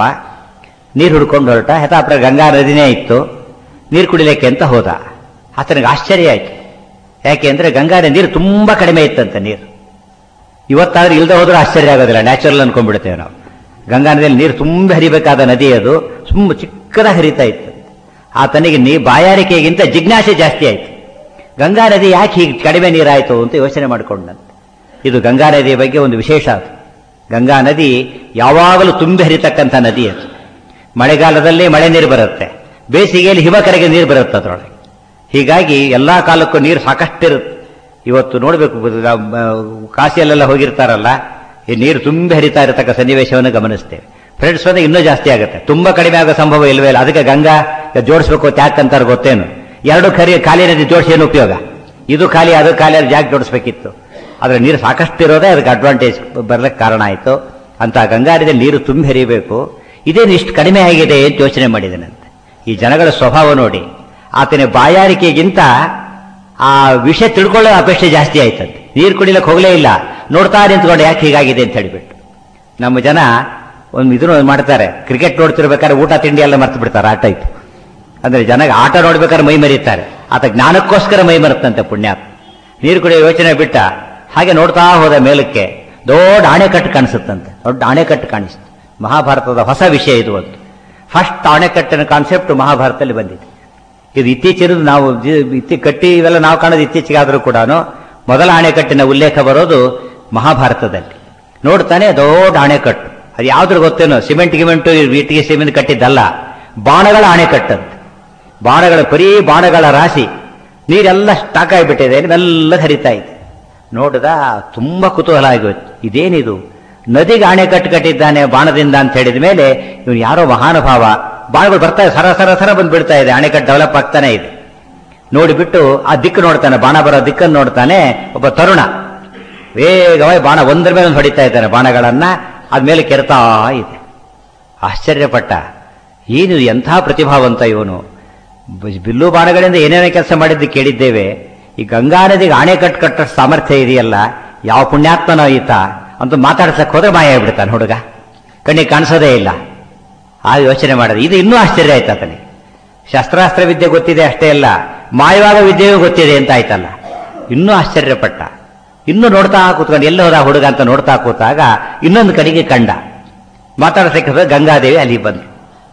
Speaker 1: ನೀರು ಹುಡ್ಕೊಂಡು ಹೊರಟ ಹೆತಾಪುರ ಗಂಗಾ ನದಿನೇ ಇತ್ತು ನೀರು ಕುಡಿಲಿಕ್ಕೆ ಅಂತ ಹೋದ ಆತನಿಗೆ ಆಶ್ಚರ್ಯ ಆಯಿತು ಯಾಕೆ ಅಂದ್ರೆ ಗಂಗಾ ನದಿ ನೀರು ತುಂಬಾ ಕಡಿಮೆ ಇತ್ತಂತೆ ನೀರು ಇವತ್ತಾದ್ರೆ ಇಲ್ಲದೆ ಹೋದ್ರೂ ಆಶ್ಚರ್ಯ ಆಗೋದಿಲ್ಲ ನ್ಯಾಚುರಲ್ ಅನ್ಕೊಂಡ್ಬಿಡ್ತೇವೆ ನಾವು ಗಂಗಾ ನದಿಯಲ್ಲಿ ನೀರು ತುಂಬ ಹರಿಬೇಕಾದ ನದಿ ಅದು ತುಂಬ ಚಿಕ್ಕದಾಗಿ ಹರಿತಾ ಇತ್ತು ಆತನಿಗೆ ನೀ ಬಾಯಾರಿಕೆಗಿಂತ ಜಿಜ್ಞಾಸೆ ಜಾಸ್ತಿ ಆಯಿತು ಗಂಗಾ ನದಿ ಯಾಕೆ ಹೀಗೆ ಕಡಿಮೆ ನೀರಾಯಿತು ಅಂತ ಯೋಚನೆ ಮಾಡಿಕೊಂಡಂತೆ ಇದು ಗಂಗಾ ನದಿಯ ಬಗ್ಗೆ ಒಂದು ವಿಶೇಷ ಅದು ಗಂಗಾ ನದಿ ಯಾವಾಗಲೂ ತುಂಬಿ ಹರಿತಕ್ಕಂಥ ನದಿ ಅದು ಮಳೆಗಾಲದಲ್ಲಿ ಮಳೆ ನೀರು ಬರುತ್ತೆ ಬೇಸಿಗೆಯಲ್ಲಿ ಹಿಮ ಕರೆಗೆ ನೀರು ಬರುತ್ತೆ ಅದರೊಳಗೆ ಹೀಗಾಗಿ ಎಲ್ಲಾ ಕಾಲಕ್ಕೂ ನೀರು ಸಾಕಷ್ಟಿರುತ್ತೆ ಇವತ್ತು ನೋಡಬೇಕು ಕಾಶಿಯಲ್ಲೆಲ್ಲ ಹೋಗಿರ್ತಾರಲ್ಲ ಈ ನೀರು ತುಂಬಿ ಹರಿತಾ ಇರತಕ್ಕ ಸನ್ನಿವೇಶವನ್ನು ಗಮನಿಸ್ತೇವೆ ಫ್ರೆಂಡ್ಸ್ ಬಂದಾಗ ಇನ್ನೂ ಜಾಸ್ತಿ ಆಗುತ್ತೆ ತುಂಬಾ ಕಡಿಮೆ ಆಗೋ ಸಂಭವ ಇಲ್ವೇ ಇಲ್ಲ ಅದಕ್ಕೆ ಗಂಗಾ ಜೋಡಿಸ್ಬೇಕು ಅಂತ ಯಾಕಂತಾರೆ ಗೊತ್ತೇನು ಎರಡು ಖರಿ ಖಾಲಿ ನದಿ ಜೋಡಿಸಿ ಏನು ಉಪಯೋಗ ಇದು ಖಾಲಿ ಅದು ಖಾಲಿ ಅದು ಜಾಗ ಜೋಡಿಸ್ಬೇಕಿತ್ತು ಆದ್ರೆ ನೀರು ಸಾಕಷ್ಟು ಇರೋದೇ ಅದಕ್ಕೆ ಅಡ್ವಾಂಟೇಜ್ ಬರ್ಲಿಕ್ಕೆ ಕಾರಣ ಆಯಿತು ಅಂತ ಗಂಗಾ ನದಿಯಲ್ಲಿ ನೀರು ತುಂಬಿ ಹರಿಬೇಕು ಇದೇನು ಇಷ್ಟು ಕಡಿಮೆ ಆಗಿದೆ ಅಂತ ಯೋಚನೆ ಮಾಡಿದನಂತೆ ಈ ಜನಗಳ ಸ್ವಭಾವ ನೋಡಿ ಆತನ ಬಾಯಾರಿಕೆಗಿಂತ ಆ ವಿಷಯ ತಿಳ್ಕೊಳ್ಳೋ ಅಪೇಕ್ಷೆ ಜಾಸ್ತಿ ಆಯ್ತಂತೆ ನೀರು ಕುಡಿಲಕ್ಕೆ ಹೋಗಲೇ ಇಲ್ಲ ನೋಡ್ತಾ ನಿಂತ್ಕೊಂಡು ಯಾಕೆ ಹೀಗಾಗಿದೆ ಅಂತ ಹೇಳಿಬಿಟ್ಟು ನಮ್ಮ ಜನ ಒಂದು ಇದನ್ನು ಮಾಡ್ತಾರೆ ಕ್ರಿಕೆಟ್ ನೋಡ್ತಿರ್ಬೇಕಾದ್ರೆ ಊಟ ತಿಂಡಿ ಎಲ್ಲ ಮರ್ತು ಬಿಡ್ತಾರೆ ಆ ಟೈಪ್ ಅಂದ್ರೆ ಜನಗೆ ಆಟ ನೋಡ್ಬೇಕಾದ್ರೆ ಮೈ ಮರೀತಾರೆ ಆತ ಜ್ಞಾನಕ್ಕೋಸ್ಕರ ಮೈ ಮರುತ್ತಂತೆ ಪುಣ್ಯಾತ್ಮ ನೀರು ಕುಡಿಯೋ ಯೋಚನೆ ಬಿಟ್ಟ ಹಾಗೆ ನೋಡ್ತಾ ಹೋದ ಮೇಲಕ್ಕೆ ದೊಡ್ಡ ಅಣೆಕಟ್ಟು ಕಾಣಿಸುತ್ತಂತೆ ದೊಡ್ಡ ಅಣೆಕಟ್ಟು ಕಾಣಿಸ್ತು ಮಹಾಭಾರತದ ಹೊಸ ವಿಷಯ ಇದು ಒಂದು ಫಸ್ಟ್ ಅಣೆಕಟ್ಟಿನ ಕಾನ್ಸೆಪ್ಟ್ ಮಹಾಭಾರತದಲ್ಲಿ ಬಂದಿದೆ ಇದು ಇತ್ತೀಚಿನದು ನಾವು ಜಿ- ಇತ್ತಿ ಕಟ್ಟಿ ಇವೆಲ್ಲ ನಾವು ಕಾಣೋದು ಇತ್ತೀಚೆಗೆ ಆದರೂ ಕೂಡ ಮೊದಲ ಅಣೆಕಟ್ಟಿನ ಉಲ್ಲೇಖ ಬರೋದು ಮಹಾಭಾರತದಲ್ಲಿ ನೋಡ್ತಾನೆ ದೊಡ್ಡ ಅಣೆಕಟ್ಟು ಅದು ಯಾವ್ದ್ರ ಗೊತ್ತೇನೋ ಸಿಮೆಂಟ್ ಗಿಮೆಂಟು ಇಟ್ಟಿಗೆ ಸಿಮೆಂಟ್ ಕಟ್ಟಿದ್ದಲ್ಲ ಬಾಣಗಳ ಅಣೆಕಟ್ಟಂತೆ ಬಾಣಗಳ ಬರೀ ಬಾಣಗಳ ರಾಶಿ ನೀರೆಲ್ಲ ಸ್ಟಾಕ್ ಆಗಿಬಿಟ್ಟಿದೆ ಇವೆಲ್ಲ ಹರಿತಾ ಇದೆ ನೋಡಿದ ತುಂಬಾ ಕುತೂಹಲ ಆಗೋಯ್ತು ಇದೇನಿದು ನದಿಗೆ ಅಣೆಕಟ್ಟು ಕಟ್ಟಿದ್ದಾನೆ ಬಾಣದಿಂದ ಅಂತ ಹೇಳಿದ ಮೇಲೆ ಇವನು ಯಾರೋ ಮಹಾನುಭಾವ ಬಾಣಗಳು ಬರ್ತಾ ಸರ ಸರ ಸರ ಬಂದು ಬಿಡ್ತಾ ಇದೆ ಅಣೆಕಟ್ಟು ಡೆವಲಪ್ ಆಗ್ತಾನೆ ಇದೆ ನೋಡಿಬಿಟ್ಟು ಆ ದಿಕ್ಕು ನೋಡ್ತಾನೆ ಬಾಣ ಬರೋ ದಿಕ್ಕನ್ನು ನೋಡ್ತಾನೆ ಒಬ್ಬ ತರುಣ ವೇಗವಾಗಿ ಬಾಣ ಒಂದರ ಮೇಲೆ ಒಂದು ಹೊಡಿತಾ ಇದ್ದಾನೆ ಬಾಣಗಳನ್ನ ಅದ್ಮೇಲೆ ಕೆರ್ತಾ ಇದೆ ಆಶ್ಚರ್ಯಪಟ್ಟ ಏನು ಎಂಥ ಪ್ರತಿಭಾವಂತ ಇವನು ಬ- ಬಿಲ್ಲು ಬಾಣಗಳಿಂದ ಏನೇನೋ ಕೆಲಸ ಮಾಡಿದ್ದು ಕೇಳಿದ್ದೇವೆ ಈ ಗಂಗಾ ನದಿಗೆ ಅಣೆಕಟ್ಟು ಕಟ್ಟೋ ಸಾಮರ್ಥ್ಯ ಇದೆಯಲ್ಲ ಯಾವ ಪುಣ್ಯಾತ್ಮನೋ ಈತ ಅಂತ ಮಾತಾಡ್ಸಕ್ ಹೋದ್ರೆ ಮಾಯ ಆಗ್ಬಿಡ್ತಾನೆ ಹುಡುಗ ಕಣ್ಣಿಗೆ ಕಾಣಿಸೋದೇ ಇಲ್ಲ ಆ ಯೋಚನೆ ಮಾಡೋದು ಇದು ಇನ್ನೂ ಆಶ್ಚರ್ಯ ಆಯ್ತು ಆತನಿಗೆ ಶಸ್ತ್ರಾಸ್ತ್ರ ವಿದ್ಯೆ ಗೊತ್ತಿದೆ ಅಷ್ಟೇ ಅಲ್ಲ ಮಾಯವಾದ ವಿದ್ಯೆಯೂ ಗೊತ್ತಿದೆ ಅಂತ ಆಯ್ತಲ್ಲ ಇನ್ನೂ ಆಶ್ಚರ್ಯಪಟ್ಟ ಇನ್ನೂ ನೋಡ್ತಾ ಕೂತ್ಕೊಂಡು ಎಲ್ಲಿ ಹೋದ ಹುಡುಗ ಅಂತ ನೋಡ್ತಾ ಕೂತಾಗ ಇನ್ನೊಂದು ಕಡೆಗೆ ಕಂಡ ಮಾತಾಡ್ಸಕ್ಕೆ ಗಂಗಾದೇವಿ ಅಲ್ಲಿ ಬಂದು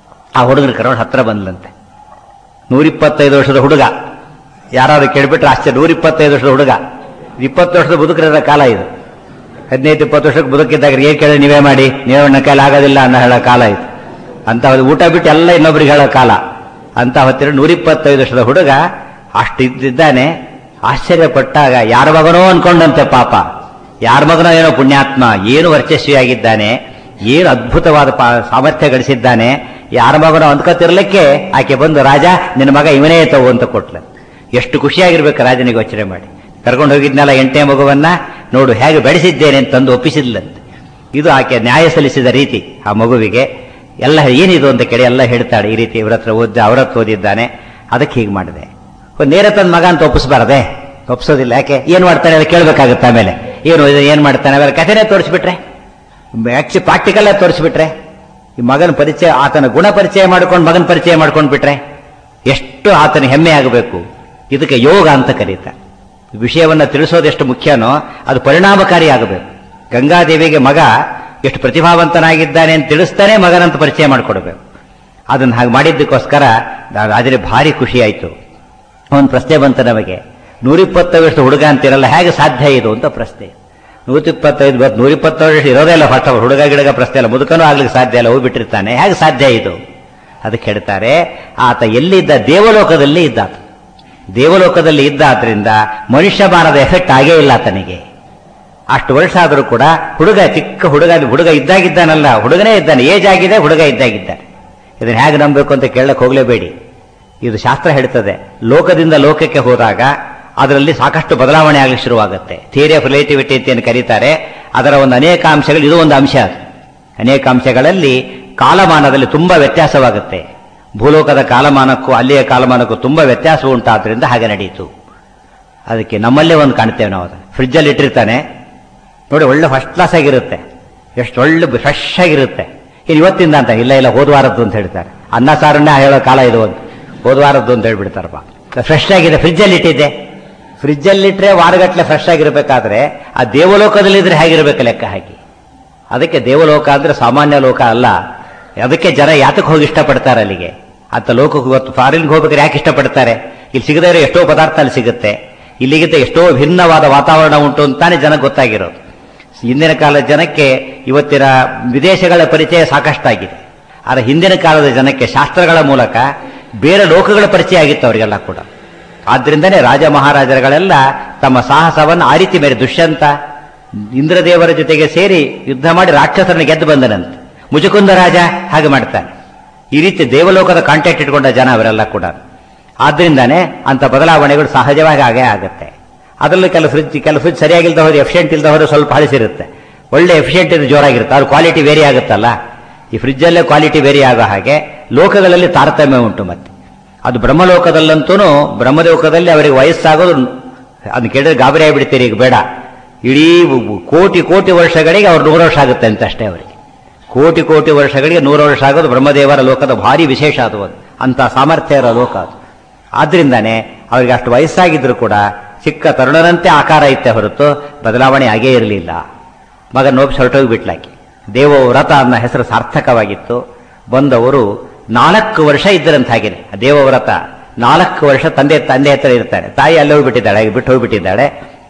Speaker 1: ಆ ಹುಡುಗನ ಕರ್ಕೊಂಡು ಹತ್ರ ಬಂದ್ಲಂತೆ ನೂರಿಪ್ಪತ್ತೈದು ವರ್ಷದ ಹುಡುಗ ಯಾರಾದ್ರು ಕೇಳ್ಬಿಟ್ರೆ ಆಶ್ಚರ್ಯ ನೂರಿಪ್ಪತ್ತೈದು ವರ್ಷದ ಹುಡುಗ ಇಪ್ಪತ್ತು ವರ್ಷದ ಬದುಕರಿರೋ ಕಾಲ ಇದು ಹದಿನೈದು ಇಪ್ಪತ್ತು ವರ್ಷಕ್ಕೆ ಬದುಕಿದ್ದಾಗ ಏನ್ ಕೇಳಿ ನೀವೇ ಮಾಡಿ ನೀವೇ ನನ್ನ ಕೈಲಿ ಆಗೋದಿಲ್ಲ ಅನ್ನೋ ಹೇಳೋ ಕಾಲ ಇದು ಅಂತ ಒಂದು ಊಟ ಬಿಟ್ಟು ಎಲ್ಲ ಇನ್ನೊಬ್ರಿಗೆ ಹೇಳೋ ಕಾಲ ಅಂತ ಹೊತ್ತಿರ ನೂರಿಪ್ಪತ್ತೈದು ವರ್ಷದ ಹುಡುಗ ಅಷ್ಟು ಇದ್ದಿದ್ದಾನೆ ಆಶ್ಚರ್ಯಪಟ್ಟಾಗ ಯಾರ ಮಗನೋ ಅನ್ಕೊಂಡಂತೆ ಪಾಪ ಯಾರ ಮಗನೋ ಏನೋ ಪುಣ್ಯಾತ್ಮ ಏನು ವರ್ಚಸ್ವಿಯಾಗಿದ್ದಾನೆ ಏನು ಅದ್ಭುತವಾದ ಪಾ- ಸಾಮರ್ಥ್ಯ ಗಳಿಸಿದ್ದಾನೆ ಯಾರ ಮಗನೋ ಅಂದ್ಕೋತಿರ್ಲಿಕ್ಕೆ ಆಕೆ ಬಂದು ರಾಜ ನಿನ್ನ ಮಗ ಇವನೇ ತಗೋ ಅಂತ ಕೊಟ್ಲ ಎಷ್ಟು ಖುಷಿಯಾಗಿರ್ಬೇಕು ರಾಜನಿಗೆ ಯೋಚನೆ ಮಾಡಿ ಕರ್ಕೊಂಡು ಹೋಗಿದ್ನಲ್ಲ ಎಂಟನೇ ಮಗುವನ್ನ ನೋಡು ಹೇಗೆ ಬೆಳೆಸಿದ್ದೇನೆ ಅಂತಂದು ಒಪ್ಪಿಸಿದ್ಲಂತೆ ಇದು ಆಕೆ ನ್ಯಾಯ ಸಲ್ಲಿಸಿದ ರೀತಿ ಆ ಮಗುವಿಗೆ ಎಲ್ಲ ಏನಿದು ಅಂತ ಕೇಳಿ ಎಲ್ಲ ಹೇಳ್ತಾಳೆ ಈ ರೀತಿ ಇವ್ರ ಹತ್ರ ಓದ್ದ ಅವ್ರ ಹತ್ರ ಓದಿದ್ದಾನೆ ಅದಕ್ಕೆ ಹೀಗೆ ಮಾಡಿದೆ ಒಂದ್ ನೇರ ತನ್ನ ಮಗ ಅಂತ ಒಪ್ಪಿಸ್ಬಾರದೆ ಒಪ್ಸೋದಿಲ್ಲ ಯಾಕೆ ಏನ್ ಮಾಡ್ತಾನೆ ಅಂತ ಕೇಳ್ಬೇಕಾಗುತ್ತೆ ಆಮೇಲೆ ಏನು ಇದು ಏನ್ ಮಾಡ್ತಾನೆ ಆಮೇಲೆ ಕಥೆನೇ ತೋರಿಸ್ಬಿಟ್ರೆ ಆಕ್ಚುಲಿ ಪ್ರಾಕ್ಟಿಕಲ್ ತೋರಿಸ್ಬಿಟ್ರೆ ಈ ಮಗನ ಪರಿಚಯ ಆತನ ಗುಣ ಪರಿಚಯ ಮಾಡ್ಕೊಂಡು ಮಗನ ಪರಿಚಯ ಮಾಡ್ಕೊಂಡು ಬಿಟ್ರೆ ಎಷ್ಟು ಆತನ ಹೆಮ್ಮೆ ಆಗಬೇಕು ಇದಕ್ಕೆ ಯೋಗ ಅಂತ ಕರೀತಾರೆ ವಿಷಯವನ್ನ ತಿಳಿಸೋದು ಎಷ್ಟು ಮುಖ್ಯನೋ ಅದು ಪರಿಣಾಮಕಾರಿ ಆಗಬೇಕು ಗಂಗಾದೇವಿಗೆ ಮಗ ಎಷ್ಟು ಪ್ರತಿಭಾವಂತನಾಗಿದ್ದಾನೆ ಅಂತ ತಿಳಿಸ್ತಾನೆ ಮಗನಂತ ಪರಿಚಯ ಮಾಡಿಕೊಡ್ಬೇಕು ಅದನ್ನ ಹಾಗೆ ಮಾಡಿದ್ದಕ್ಕೋಸ್ಕರ ರಾಜರಿಗೆ ಭಾರಿ ಖುಷಿ ಆಯ್ತು ಒಂದು ಪ್ರಶ್ನೆ ಬಂತ ನಮಗೆ ನೂರಿಪ್ಪತ್ತೈದು ವರ್ಷದ ಹುಡುಗ ಅಂತಿರಲ್ಲ ಹೇಗೆ ಸಾಧ್ಯ ಇದು ಅಂತ ಪ್ರಶ್ನೆ ನೂರಿಪ್ಪತ್ತೈದು ಬತ್ ನೂರಿಪ್ಪತ್ತೈದು ವರ್ಷ ಇರೋದೇ ಇಲ್ಲ ಫಸ್ಟ್ ಅವ್ರು ಹುಡುಗ ಗಿಡಗ ಪ್ರಶ್ನೆ ಇಲ್ಲ ಮುದುಕನೂ ಆಗ್ಲಿಕ್ಕೆ ಸಾಧ್ಯ ಇಲ್ಲ ಹೋಗ್ಬಿಟ್ಟಿರ್ತಾನೆ ಹೇಗೆ ಸಾಧ್ಯ ಇದು ಅದಕ್ಕೆ ಹೇಳ್ತಾರೆ ಆತ ಎಲ್ಲಿದ್ದ ದೇವಲೋಕದಲ್ಲಿ ಇದ್ದ ಆತ. ದೇವಲೋಕದಲ್ಲಿ ಇದ್ದ ಆದ್ರಿಂದ ಮನುಷ್ಯ ಬಾರದ ಎಫೆಕ್ಟ್ ಆಗೇ ಇಲ್ಲ ಆತನಿಗೆ ಅಷ್ಟು ವರ್ಷ ಆದರೂ ಕೂಡ ಹುಡುಗ ಚಿಕ್ಕ ಹುಡುಗ ಹುಡುಗ ಇದ್ದಾಗಿದ್ದಾನಲ್ಲ ಹುಡುಗನೇ ಇದ್ದಾನೆ ಏಜ್ ಆಗಿದೆ ಹುಡುಗ ಇದ್ದಾಗಿದ್ದಾನೆ ಇದನ್ನ ಹೇಗೆ ನಂಬಬೇಕು ಅಂತ ಕೇಳಕ್ ಹೋಗ್ಲೇಬೇಡಿ ಇದು ಶಾಸ್ತ್ರ ಹೇಳ್ತದೆ ಲೋಕದಿಂದ ಲೋಕಕ್ಕೆ ಹೋದಾಗ ಅದರಲ್ಲಿ ಸಾಕಷ್ಟು ಬದಲಾವಣೆ ಆಗಲಿಕ್ಕೆ ಶುರುವಾಗುತ್ತೆ ಥಿಯರಿ ಆಫ್ ರಿಲೇಟಿವಿಟಿ ಅಂತ ಏನು ಕರೀತಾರೆ ಅದರ ಒಂದು ಅನೇಕ ಅಂಶಗಳು ಇದು ಒಂದು ಅಂಶ ಅದು ಅನೇಕ ಅಂಶಗಳಲ್ಲಿ ಕಾಲಮಾನದಲ್ಲಿ ತುಂಬಾ ವ್ಯತ್ಯಾಸವಾಗುತ್ತೆ ಭೂಲೋಕದ ಕಾಲಮಾನಕ್ಕೂ ಅಲ್ಲಿಯ ಕಾಲಮಾನಕ್ಕೂ ತುಂಬಾ ವ್ಯತ್ಯಾಸ ಉಂಟಾದ್ರಿಂದ ಹಾಗೆ ನಡೆಯಿತು ಅದಕ್ಕೆ ನಮ್ಮಲ್ಲೇ ಒಂದು ಕಾಣ್ತೇವೆ ನಾವು ಅದನ್ನು ಫ್ರಿಜ್ಜಲ್ಲಿ ಇಟ್ಟಿರ್ತಾನೆ ನೋಡಿ ಒಳ್ಳೆ ಫಸ್ಟ್ ಕ್ಲಾಸ್ ಆಗಿರುತ್ತೆ ಎಷ್ಟು ಒಳ್ಳೆ ಫ್ರೆಶ್ ಆಗಿರುತ್ತೆ ಇನ್ನು ಇವತ್ತಿಂದ ಅಂತ ಇಲ್ಲ ಇಲ್ಲ ಹೋದ್ವಾರದ್ದು ಅಂತ ಹೇಳ್ತಾರೆ ಅನ್ನ ಸಾರನ್ನೇ ಹೇಳೋ ಕಾಲ ಇದು ಒಂದು ಹೋದ್ವಾರದ್ದು ಅಂತ ಹೇಳ್ಬಿಡ್ತಾರಪ್ಪ ಫ್ರೆಶ್ ಆಗಿದೆ ಫ್ರಿಜ್ಜಲ್ಲಿ ಇಟ್ಟಿದ್ದೆ ಫ್ರಿಜ್ಜಲ್ಲಿ ಇಟ್ಟರೆ ವಾರಗಟ್ಟಲೆ ಫ್ರೆಶ್ ಆಗಿರ್ಬೇಕಾದ್ರೆ ಆ ದೇವಲೋಕದಲ್ಲಿದ್ರೆ ಹೇಗಿರ್ಬೇಕು ಲೆಕ್ಕ ಹಾಕಿ ಅದಕ್ಕೆ ದೇವಲೋಕ ಅಂದ್ರೆ ಸಾಮಾನ್ಯ ಲೋಕ ಅಲ್ಲ ಅದಕ್ಕೆ ಜನ ಯಾತಕ್ಕೆ ಹೋಗಿ ಇಷ್ಟಪಡ್ತಾರೆ ಅಲ್ಲಿಗೆ ಅಂತ ಲೋಕಕ್ಕೆ ಇವತ್ತು ಫಾರಿನ್ಗೆ ಹೋಗ್ಬೇಕಾದ್ರೆ ಯಾಕೆ ಇಷ್ಟಪಡ್ತಾರೆ ಇಲ್ಲಿ ಸಿಗದೇ ಇರೋ ಎಷ್ಟೋ ಪದಾರ್ಥ ಅಲ್ಲಿ ಸಿಗುತ್ತೆ ಇಲ್ಲಿಗಿಂತ ಎಷ್ಟೋ ಭಿನ್ನವಾದ ವಾತಾವರಣ ಉಂಟು ಅಂತಾನೆ ಜನಕ್ಕೆ ಗೊತ್ತಾಗಿರೋದು ಹಿಂದಿನ ಕಾಲದ ಜನಕ್ಕೆ ಇವತ್ತಿನ ವಿದೇಶಗಳ ಪರಿಚಯ ಸಾಕಷ್ಟಾಗಿದೆ ಆದರೆ ಹಿಂದಿನ ಕಾಲದ ಜನಕ್ಕೆ ಶಾಸ್ತ್ರಗಳ ಮೂಲಕ ಬೇರೆ ಲೋಕಗಳ ಪರಿಚಯ ಆಗಿತ್ತು ಅವರಿಗೆಲ್ಲ ಕೂಡ ಆದ್ರಿಂದನೇ ರಾಜ ಮಹಾರಾಜರುಗಳೆಲ್ಲ ತಮ್ಮ ಸಾಹಸವನ್ನು ಆ ರೀತಿ ಮೇರೆ ದುಷ್ಯಂತ ಇಂದ್ರದೇವರ ಜೊತೆಗೆ ಸೇರಿ ಯುದ್ಧ ಮಾಡಿ ರಾಕ್ಷಸರನ್ನು ಗೆದ್ದು ಬಂದನಂತೆ ಮುಜುಕುಂದ ರಾಜ ಹಾಗೆ ಮಾಡ್ತಾನೆ ಈ ರೀತಿ ದೇವಲೋಕದ ಕಾಂಟ್ಯಾಕ್ಟ್ ಇಟ್ಕೊಂಡ ಜನ ಅವರೆಲ್ಲ ಕೂಡ ಆದ್ರಿಂದಾನೇ ಅಂತ ಬದಲಾವಣೆಗಳು ಸಹಜವಾಗಿ ಆಗೇ ಆಗುತ್ತೆ ಅದರಲ್ಲೂ ಕೆಲವು ಫ್ರಿಜ್ ಕೆಲವು ಫ್ರಿಜ್ ಸರಿಯಾಗಿಲ್ದ ಹೋದ್ರೆ ಎಫಿಷಿಯಂಟ್ ಇಲ್ದ ಹೋದ್ರೆ ಸ್ವಲ್ಪ ಹಳಿಸಿರುತ್ತೆ ಒಳ್ಳೆ ಎಫಿಷಿಯಂಟ್ ಇದು ಜೋರಾಗಿರುತ್ತೆ ಅದು ಕ್ವಾಲಿಟಿ ವೇರಿ ಆಗುತ್ತಲ್ಲ ಈ ಫ್ರಿಜ್ಜಲ್ಲೇ ಕ್ವಾಲಿಟಿ ವೇರಿ ಆಗೋ ಹಾಗೆ ಲೋಕಗಳಲ್ಲಿ ತಾರತಮ್ಯ ಉಂಟು ಮತ್ತೆ ಅದು ಬ್ರಹ್ಮಲೋಕದಲ್ಲಂತೂ ಬ್ರಹ್ಮಲೋಕದಲ್ಲಿ ಅವರಿಗೆ ವಯಸ್ಸಾಗೋದು ಅದನ್ನ ಕೇಳಿದ್ರೆ ಗಾಬರಿ ಆಗಿಬಿಡ್ತೀರಿ ಈಗ ಬೇಡ ಇಡೀ ಕೋಟಿ ಕೋಟಿ ವರ್ಷಗಳಿಗೆ ಅವ್ರು ನೂರು ವರ್ಷ ಆಗುತ್ತೆ ಅಂತ ಅಷ್ಟೇ ಅವರಿಗೆ ಕೋಟಿ ಕೋಟಿ ವರ್ಷಗಳಿಗೆ ನೂರು ವರ್ಷ ಆಗೋದು ಬ್ರಹ್ಮದೇವರ ಲೋಕದ ಭಾರಿ ವಿಶೇಷ ಅದು ಅದು ಅಂತ ಸಾಮರ್ಥ್ಯ ಇರೋ ಲೋಕ ಅದು ಆದ್ರಿಂದಾನೇ ಅವರಿಗೆ ಅಷ್ಟು ವಯಸ್ಸಾಗಿದ್ರು ಕೂಡ ಚಿಕ್ಕ ತರುಣರಂತೆ ಆಕಾರ ಇತ್ತೆ ಹೊರತು ಬದಲಾವಣೆ ಆಗೇ ಇರಲಿಲ್ಲ ಮಗನ ಒಪ್ಪಿಸಿ ಹೊರಟೋಗಿ ಬಿಟ್ಲಾಕಿ ದೇವವ್ರತ ಅನ್ನೋ ಹೆಸರು ಸಾರ್ಥಕವಾಗಿತ್ತು ಬಂದವರು ನಾಲ್ಕು ವರ್ಷ ಇದ್ದರಂತ ಹಾಗೇನೆ ದೇವವ್ರತ ನಾಲ್ಕು ವರ್ಷ ತಂದೆ ತಂದೆ ಹತ್ರ ಇರ್ತಾಳೆ ತಾಯಿ ಅಲ್ಲಿ ಹೋಗ್ಬಿಟ್ಟಿದ್ದಾಳೆ ಹಾಗೆ ಬಿಟ್ಟು ಹೋಗ್ಬಿಟ್ಟಿದ್ದಾಳೆ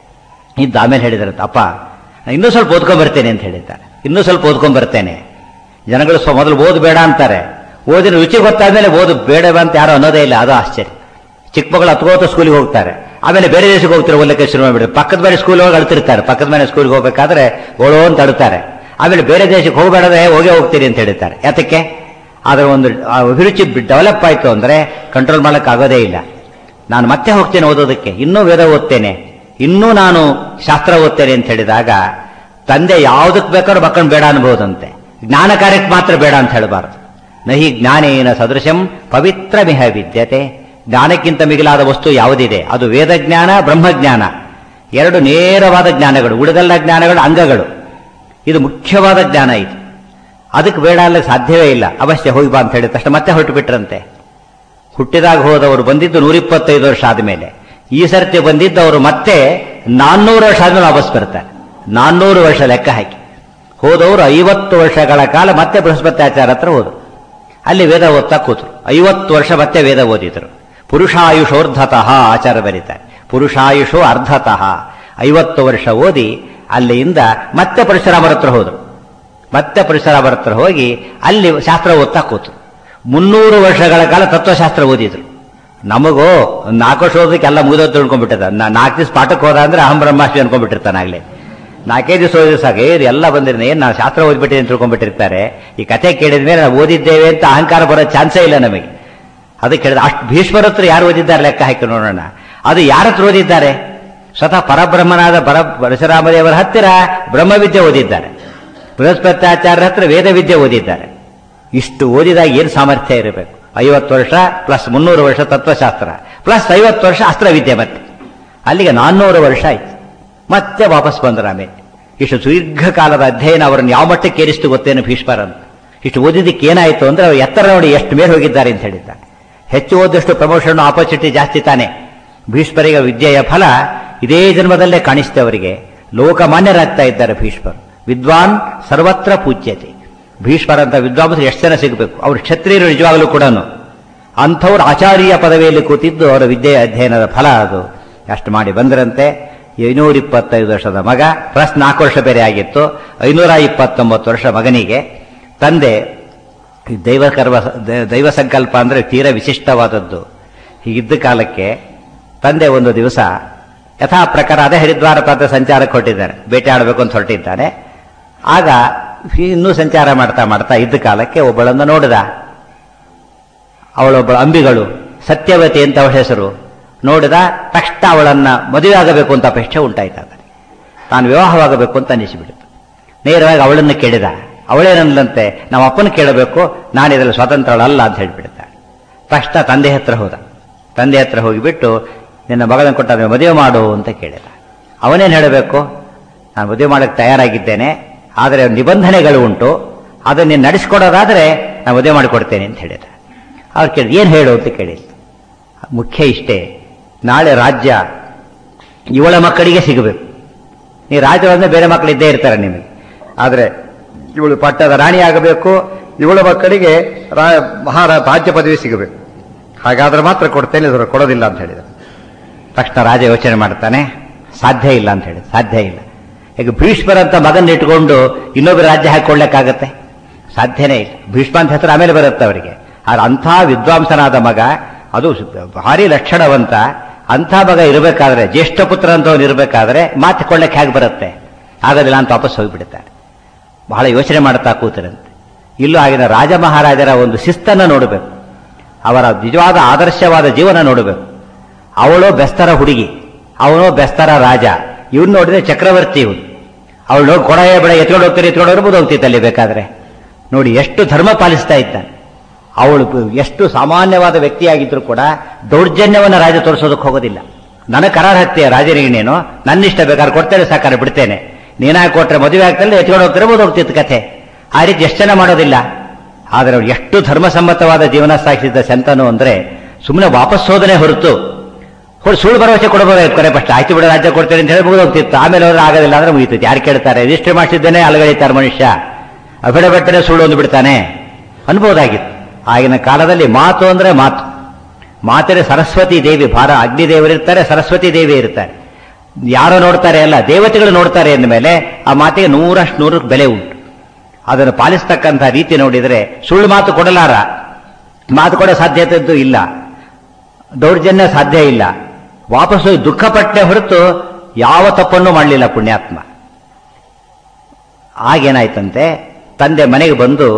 Speaker 1: ಇದ್ದ ಆಮೇಲೆ ಹೇಳಿದಾರಂತ ಅಪ್ಪ ನಾನು ಇನ್ನೂ ಸ್ವಲ್ಪ ಓದ್ಕೊಂಡ್ ಬರ್ತೇನೆ ಅಂತ ಹೇಳಿದ್ದಾರೆ ಇನ್ನೂ ಸ್ವಲ್ಪ ಓದ್ಕೊಂಡ್ ಬರ್ತೇನೆ ಜನಗಳು ಸ್ವ ಮೊದಲು ಓದು ಬೇಡ ಅಂತಾರೆ ಓದಿನ ರುಚಿ ಗೊತ್ತಾದ್ಮೇಲೆ ಓದು ಬೇಡ ಅಂತ ಯಾರು ಅನ್ನೋದೇ ಇಲ್ಲ ಅದು ಆಶ್ಚರ್ಯ ಚಿಕ್ಕ ಮಕ್ಕಳು ಹತ್ಕೋತ ಸ್ಕೂಲಿಗೆ ಹೋಗ್ತಾರೆ ಆಮೇಲೆ ಬೇರೆ ದೇಶಕ್ಕೆ ಹೋಗ್ತಾರೆ ಓದಲಿಕ್ಕೆ ಶುರು ಮಾಡಿಬಿಡ್ತಾರೆ ಪಕ್ಕದ ಮನೆ ಸ್ಕೂಲ್ ಹೋಗಿ ಅಳ್ತಿರ್ತಾರೆ ಪಕ್ಕದ ಮನೆ ಸ್ಕೂಲ್ಗೆ ಹೋಗ್ಬೇಕಾದ್ರೆ ಓಳೋ ಅಂತ ಅಳ್ತಾರೆ ಆಮೇಲೆ ಬೇರೆ ದೇಶಕ್ಕೆ ಹೋಗಬೇಡದೆ ಹೋಗೇ ಹೋಗ್ತೀರಿ ಅಂತ ಹೇಳ್ತಾರೆ ಯಾತಕ್ಕೆ ಅದರ ಒಂದು ಆ ಅಭಿರುಚಿ ಡೆವಲಪ್ ಆಯಿತು ಅಂದರೆ ಕಂಟ್ರೋಲ್ ಮಾಡಕ್ಕೆ ಆಗೋದೇ ಇಲ್ಲ ನಾನು ಮತ್ತೆ ಹೋಗ್ತೇನೆ ಓದೋದಕ್ಕೆ ಇನ್ನೂ ವೇದ ಓದ್ತೇನೆ ಇನ್ನೂ ನಾನು ಶಾಸ್ತ್ರ ಓದ್ತೇನೆ ಅಂತ ಹೇಳಿದಾಗ ತಂದೆ ಯಾವುದಕ್ಕೆ ಬೇಕಾದ್ರೂ ಮಕ್ಕಳನ್ನ ಬೇಡ ಅನ್ಬೋದಂತೆ ಜ್ಞಾನ ಕಾರ್ಯಕ್ಕೆ ಮಾತ್ರ ಬೇಡ ಅಂತ ಹೇಳಬಾರದು ನಹಿ ಜ್ಞಾನೇನ ಸದೃಶಂ ಪವಿತ್ರ ಮಿಹ ವಿದ್ಯತೆ ಜ್ಞಾನಕ್ಕಿಂತ ಮಿಗಿಲಾದ ವಸ್ತು ಯಾವುದಿದೆ ಅದು ವೇದಜ್ಞಾನ ಬ್ರಹ್ಮಜ್ಞಾನ ಎರಡು ನೇರವಾದ ಜ್ಞಾನಗಳು ಉಳಿದೆಲ್ಲ ಜ್ಞಾನಗಳು ಅಂಗಗಳು ಇದು ಮುಖ್ಯವಾದ ಜ್ಞಾನ ಇದು ಅದಕ್ಕೆ ಬೇಡ ಅಲ್ಲ ಸಾಧ್ಯವೇ ಇಲ್ಲ ಅವಶ್ಯ ಹೋಗಿ ಬಾ ಅಂತ ಹೇಳಿದ ತಕ್ಷಣ ಮತ್ತೆ ಹೊರಟು ಬಿಟ್ರಂತೆ ಹುಟ್ಟಿದಾಗ ಹೋದವರು ಬಂದಿದ್ದು ನೂರಿಪ್ಪತ್ತೈದು ವರ್ಷ ಆದಮೇಲೆ ಈ ಸರ್ತಿ ಬಂದಿದ್ದವರು ಮತ್ತೆ ನಾನ್ನೂರು ವರ್ಷ ಆದ್ಮೇಲೆ ವಾಪಸ್ ಬರ್ತಾರೆ ನಾನ್ನೂರು ವರ್ಷ ಲೆಕ್ಕ ಹಾಕಿ ಹೋದವರು ಐವತ್ತು ವರ್ಷಗಳ ಕಾಲ ಮತ್ತೆ ಬೃಹಸ್ಪತ್ಯಾಚಾರ ಹತ್ರ ಹೋದರು ಅಲ್ಲಿ ವೇದ ಓದ್ತಾ ಕೂತರು ಐವತ್ತು ವರ್ಷ ಮತ್ತೆ ವೇದ ಓದಿದರು ಪುರುಷಾಯುಷೋರ್ಧತಃ ಆಚಾರ ಬರೀತಾರೆ ಪುರುಷಾಯುಷೋ ಅರ್ಧತಃ ಐವತ್ತು ವರ್ಷ ಓದಿ ಅಲ್ಲಿಂದ ಮತ್ತೆ ಪರಶುರಾಮರ ಹತ್ರ ಹೋದರು ಮತ್ತೆ ಪರಶುರಾಮರ ಹತ್ರ ಹೋಗಿ ಅಲ್ಲಿ ಶಾಸ್ತ್ರ ಓದ್ತಾ ಕೂತು ಮುನ್ನೂರು ವರ್ಷಗಳ ಕಾಲ ತತ್ವಶಾಸ್ತ್ರ ಓದಿದ್ರು ನಮಗೋ ನಾಲ್ಕು ವರ್ಷ ಓದಕ್ಕೆಲ್ಲ ಮುಗಿದೋದು ತಿಳ್ಕೊಂಡ್ಬಿಟ್ಟದ ನಾಲ್ಕು ದಿವಸ ಪಾಠಕ್ಕೆ ಹೋದ ಅಂದ್ರೆ ಅಹಂ ಬ್ರಹ್ಮಾಸ್ಮಿ ಅನ್ಕೊಂಡ್ಬಿಟ್ಟಿರ್ತಾನಾಗ್ಲೇ ನಾಲ್ಕೈದು ದಿವಸ ಓದಿದ್ರೆ ಸಾಕು ಏ ಎಲ್ಲ ಬಂದಿರನೆ ಏನ್ ನಾವು ಶಾಸ್ತ್ರ ಓದ್ಬಿಟ್ಟಿದೆ ಅಂತ ತಿಳ್ಕೊಂಡ್ಬಿಟ್ಟಿರ್ತಾರೆ ಈ ಕಥೆ ಕೇಳಿದ ಮೇಲೆ ನಾವು ಓದಿದ್ದೇವೆ ಅಂತ ಅಹಂಕಾರ ಬರೋ ಚಾನ್ಸೇ ಇಲ್ಲ ನಮಗೆ ಅದಕ್ಕೆ ಹೇಳಿದ ಅಷ್ಟು ಭೀಷ್ಮರ ಹತ್ರ ಯಾರು ಓದಿದ್ದಾರೆ ಲೆಕ್ಕ ಹಾಕಿ ನೋಡೋಣ ಅದು ಯಾರ ಹತ್ರ ಓದಿದ್ದಾರೆ ಸ್ವತಃ ಪರಬ್ರಹ್ಮನಾದ ಪರ ಪರಶುರಾಮದೇವರ ಹತ್ತಿರ ಬ್ರಹ್ಮವಿದ್ಯೆ ಓದಿದ್ದಾರೆ ಬೃಹಸ್ಪತ್ಯಾಚಾರ್ಯರ ಹತ್ರ ವೇದವಿದ್ಯೆ ಓದಿದ್ದಾರೆ ಇಷ್ಟು ಓದಿದಾಗ ಏನು ಸಾಮರ್ಥ್ಯ ಇರಬೇಕು ಐವತ್ತು ವರ್ಷ ಪ್ಲಸ್ ಮುನ್ನೂರು ವರ್ಷ ತತ್ವಶಾಸ್ತ್ರ ಪ್ಲಸ್ ಐವತ್ತು ವರ್ಷ ಅಸ್ತ್ರವಿದ್ಯೆ ಮತ್ತೆ ಅಲ್ಲಿಗೆ ನಾನ್ನೂರು ವರ್ಷ ಆಯ್ತು ಮತ್ತೆ ವಾಪಸ್ ಬಂದರು ಆಮೇಲೆ ಇಷ್ಟು ದೀರ್ಘಕಾಲದ ಅಧ್ಯಯನ ಅವರನ್ನು ಯಾವ ಮಟ್ಟಕ್ಕೆ ಏರಿಸ್ತು ಗೊತ್ತೇನು ಭೀಷ್ಮರ್ ಅಂತ ಇಷ್ಟು ಓದಿದ್ದಕ್ಕೆ ಏನಾಯಿತು ಅಂದ್ರೆ ಅವರು ಎತ್ತರ ನೋಡಿ ಎಷ್ಟು ಮೇಲೆ ಹೋಗಿದ್ದಾರೆ ಅಂತ ಹೇಳಿದ್ದಾರೆ ಹೆಚ್ಚು ಓದಷ್ಟು ಪ್ರಮೋಷನ್ ಆಪರ್ಚುನಿಟಿ ಜಾಸ್ತಿ ತಾನೆ ಭೀಷ್ಮರಿಗೆ ವಿದ್ಯೆಯ ಫಲ ಇದೇ ಜನ್ಮದಲ್ಲೇ ಕಾಣಿಸ್ತೆ ಅವರಿಗೆ ಲೋಕಮಾನ್ಯರಾಗ್ತಾ ಇದ್ದಾರೆ ಭೀಷ್ಮರು ವಿದ್ವಾನ್ ಸರ್ವತ್ರ ಪೂಜ್ಯತೆ ಭೀಷ್ಮರಂತ ವಿದ್ವಾಂಸರು ಎಷ್ಟು ಜನ ಸಿಗಬೇಕು ಅವರು ಕ್ಷತ್ರಿಯರು ನಿಜವಾಗಲೂ ಕೂಡ ಅಂಥವ್ರು ಆಚಾರ್ಯ ಪದವಿಯಲ್ಲಿ ಕೂತಿದ್ದು ಅವರ ವಿದ್ಯೆಯ ಅಧ್ಯಯನದ ಫಲ ಅದು ಅಷ್ಟು ಮಾಡಿ ಬಂದರಂತೆ ಐನೂರ ಇಪ್ಪತ್ತೈದು ವರ್ಷದ ಮಗ ಪ್ಲಸ್ ನಾಲ್ಕು ವರ್ಷ ಬೇರೆ ಆಗಿತ್ತು ಐನೂರ ಇಪ್ಪತ್ತೊಂಬತ್ತು ವರ್ಷ ಮಗನಿಗೆ ತಂದೆ ದೈವ ಕರ್ಮ ದೈವ ಸಂಕಲ್ಪ ಅಂದರೆ ತೀರ ವಿಶಿಷ್ಟವಾದದ್ದು ಹೀಗಿದ್ದ ಕಾಲಕ್ಕೆ ತಂದೆ ಒಂದು ದಿವಸ ಯಥಾ ಪ್ರಕಾರ ಅದೇ ಹರಿದ್ವಾರ ಪ್ರಾಂತ ಸಂಚಾರಕ್ಕೆ ಹೊರಟಿದ್ದಾನೆ ಬೇಟೆ ಆಡಬೇಕು ಅಂತ ಹೊರಟಿದ್ದಾನೆ ಆಗ ಇನ್ನೂ ಸಂಚಾರ ಮಾಡ್ತಾ ಮಾಡ್ತಾ ಇದ್ದ ಕಾಲಕ್ಕೆ ಒಬ್ಬಳನ್ನು ನೋಡಿದ ಅವಳೊಬ್ಬಳ ಅಂಬಿಗಳು ಸತ್ಯವತಿ ಅಂತ ಅವಳ ಹೆಸರು ನೋಡಿದ ತಕ್ಷಣ ಅವಳನ್ನ ಮದುವೆ ಆಗಬೇಕು ಅಂತ ಅಪೇಕ್ಷೆ ಉಂಟಾಯ್ತು ತಾನು ವಿವಾಹವಾಗಬೇಕು ಅಂತ ಅನ್ನಿಸಿಬಿಡ್ತು ನೇರವಾಗಿ ಅವಳನ್ನು ಕೇಳಿದ ಅವಳೇನಂದ್ಲಂತೆ ನಮ್ಮ ಅಪ್ಪನ ಕೇಳಬೇಕು ನಾನು ಇದರಲ್ಲಿ ಸ್ವತಂತ್ರಳಲ್ಲ ಅಂತ ಹೇಳಿಬಿಡ್ತಾಳೆ ತಕ್ಷಣ ತಂದೆ ಹತ್ರ ಹೋದ ತಂದೆ ಹತ್ರ ಹೋಗಿಬಿಟ್ಟು ನಿನ್ನ ಮಗಳನ್ನು ಕೊಟ್ಟ ಮದುವೆ ಮಾಡು ಅಂತ ಕೇಳಿದ ಅವನೇನು ಹೇಳಬೇಕು ನಾನು ಮದುವೆ ಮಾಡಕ್ಕೆ ತಯಾರಾಗಿದ್ದೇನೆ ಆದರೆ ನಿಬಂಧನೆಗಳು ಉಂಟು ಅದನ್ನು ನೀನು ನಡೆಸ್ಕೊಡೋದಾದರೆ ನಾನು ಮದುವೆ ಮಾಡಿಕೊಡ್ತೇನೆ ಅಂತ ಹೇಳಿದ ಅವ್ರು ಕೇಳಿದ ಏನು ಹೇಳು ಅಂತ ಕೇಳಿದ ಮುಖ್ಯ ಇಷ್ಟೇ ನಾಳೆ ರಾಜ್ಯ ಇವಳ ಮಕ್ಕಳಿಗೆ ಸಿಗಬೇಕು ನೀವು ರಾಜ್ಯವಂದ್ರೆ ಬೇರೆ ಮಕ್ಕಳು ಇದ್ದೇ ಇರ್ತಾರೆ ನಿಮಗೆ ಆದರೆ ಇವಳು ಪಟ್ಟದ ರಾಣಿ ಆಗಬೇಕು ಇವಳ ಮಕ್ಕಳಿಗೆ ಮಹಾರಾ ರಾಜ್ಯ ಪದವಿ ಸಿಗಬೇಕು ಹಾಗಾದ್ರೆ ಮಾತ್ರ ಕೊಡ್ತೇನೆ ಇದ್ರ ಕೊಡೋದಿಲ್ಲ ಅಂತ ಹೇಳಿದ ತಕ್ಷಣ ರಾಜ ಯೋಚನೆ ಮಾಡ್ತಾನೆ ಸಾಧ್ಯ ಇಲ್ಲ ಅಂತ ಹೇಳಿ ಸಾಧ್ಯ ಇಲ್ಲ ಈಗ ಭೀಷ್ಮರ ಅಂತ ಮಗನ ಇಟ್ಕೊಂಡು ಇನ್ನೊಬ್ಬರು ರಾಜ್ಯ ಹಾಕೊಳ್ಳಕ್ಕಾಗತ್ತೆ ಸಾಧ್ಯನೇ ಇಲ್ಲ ಭೀಷ್ಮ ಅಂತ ಹೆಸರು ಆಮೇಲೆ ಬರುತ್ತೆ ಅವರಿಗೆ ಆದ್ರೆ ಅಂಥ ವಿದ್ವಾಂಸನಾದ ಮಗ ಅದು ಭಾರಿ ಲಕ್ಷಣವಂತ ಅಂಥ ಮಗ ಇರಬೇಕಾದ್ರೆ ಜ್ಯೇಷ್ಠ ಪುತ್ರ ಅಂತವನು ಇರಬೇಕಾದ್ರೆ ಮಾತಿಕೊಳ್ಳಕ್ಕೆ ಹೇಗೆ ಬರುತ್ತೆ ಆಗೋದಿಲ್ಲ ಅಂತ ವಾಪಸ್ ಹೋಗಿಬಿಡುತ್ತಾರೆ ಬಹಳ ಯೋಚನೆ ಮಾಡ್ತಾ ಕೂತರಂತೆ ಇಲ್ಲೂ ಆಗಿನ ರಾಜ ಮಹಾರಾಜರ ಒಂದು ಶಿಸ್ತನ್ನು ನೋಡಬೇಕು ಅವರ ನಿಜವಾದ ಆದರ್ಶವಾದ ಜೀವನ ನೋಡಬೇಕು ಅವಳು ಬೆಸ್ತರ ಹುಡುಗಿ ಅವನು ಬೆಸ್ತರ ರಾಜ ಇವನು ನೋಡಿದ್ರೆ ಚಕ್ರವರ್ತಿ ಇವನು ಅವಳು ನೋಡಿ ಕೊಡ ಬೇಡ ಎತ್ಕೊಂಡು ಹೋಗ್ತಾರೆ ಎತ್ಕೊಂಡು ಹೋಗ್ಬೋದು ಹೋಗ್ತಿತ್ತಲ್ಲಿ ಬೇಕಾದ್ರೆ ನೋಡಿ ಎಷ್ಟು ಧರ್ಮ ಪಾಲಿಸ್ತಾ ಇದ್ದಾನೆ ಅವಳು ಎಷ್ಟು ಸಾಮಾನ್ಯವಾದ ವ್ಯಕ್ತಿಯಾಗಿದ್ರು ಕೂಡ ದೌರ್ಜನ್ಯವನ್ನು ರಾಜ ತೋರಿಸೋದಕ್ಕೆ ಹೋಗೋದಿಲ್ಲ ನನಗೆ ಕರಾರ ಹತ್ಯೆ ರಾಜನಿಗೇನೇನು ನನ್ನಿಷ್ಟ ಬೇಕಾದ್ರೆ ಕೊಡ್ತೇನೆ ಸಾಕಾರ ಬಿಡ್ತೇನೆ ನೀನಾಗಿ ಕೊಟ್ರೆ ಮದುವೆ ಆಗ್ತಲ್ಲ ಎತ್ಕೊಂಡು ಹೋಗ್ತಿರ್ಬೋದು ಹೋಗ್ತಿತ್ತು ಕಥೆ ಆ ರೀತಿ ಎಷ್ಟು ಜನ ಮಾಡೋದಿಲ್ಲ ಆದರೆ ಅವ್ರು ಎಷ್ಟು ಧರ್ಮಸಮ್ಮತವಾದ ಜೀವನ ಸಾಗಿಸಿದ್ದ ಸಂತನು ಅಂದ್ರೆ ಸುಮ್ಮನೆ ವಾಪಸ್ ಹೋದನೆ ಹೊರತು ಹೊಡ್ ಸುಳ್ಳು ಭರವಸೆ ಕೊಡಬಹುದು ಕೊನೆ ಫಸ್ಟ್ ಆಯ್ತು ಬಿಡ ರಾಜ್ಯ ಕೊಡ್ತೇನೆ ಅಂತ ಹೇಳಿ ಮುಗಿದೋಗ್ತಿತ್ತು ಆಮೇಲೆ ಅವ್ರು ಆಗೋದಿಲ್ಲ ಅಂದ್ರೆ ಮುಗಿತೈತಿ ಯಾರು ಕೇಳ್ತಾರೆ ರಿಜಿಸ್ಟರ್ ಮಾಡಿಸಿದ್ದೇನೆ ಅಲಗಳಿತಾರೆ ಮನುಷ್ಯ ಅಭಿಡ ಬೆಟ್ಟನೆ ಸುಳ್ಳು ಒಂದು ಬಿಡ್ತಾನೆ ಅನ್ಬೋದಾಗಿತ್ತು ಆಗಿನ ಕಾಲದಲ್ಲಿ ಮಾತು ಅಂದ್ರೆ ಮಾತು ಮಾತರೆ ಸರಸ್ವತಿ ದೇವಿ ಭಾರ ಅಗ್ನಿ ದೇವರಿರ್ತಾರೆ ಸರಸ್ವತಿ ದೇವಿ ಇರ್ತಾರೆ ಯಾರೋ ನೋಡ್ತಾರೆ ಅಲ್ಲ ದೇವತೆಗಳು ನೋಡ್ತಾರೆ ಅಂದ ಮೇಲೆ ಆ ಮಾತಿಗೆ ನೂರಷ್ಟು ನೂರಕ್ಕೆ ಬೆಲೆ ಉಂಟು ಅದನ್ನು ಪಾಲಿಸ್ತಕ್ಕಂಥ ರೀತಿ ನೋಡಿದರೆ ಸುಳ್ಳು ಮಾತು ಕೊಡಲಾರ ಮಾತು ಕೊಡೋ ಸಾಧ್ಯತೆ ಇಲ್ಲ ದೌರ್ಜನ್ಯ ಸಾಧ್ಯ ಇಲ್ಲ ವಾಪಸ್ಸು ದುಃಖಪಟ್ಟೆ ಹೊರತು ಯಾವ ತಪ್ಪನ್ನು ಮಾಡಲಿಲ್ಲ ಪುಣ್ಯಾತ್ಮ ಆಗೇನಾಯ್ತಂತೆ ತಂದೆ ಮನೆಗೆ ಬಂದು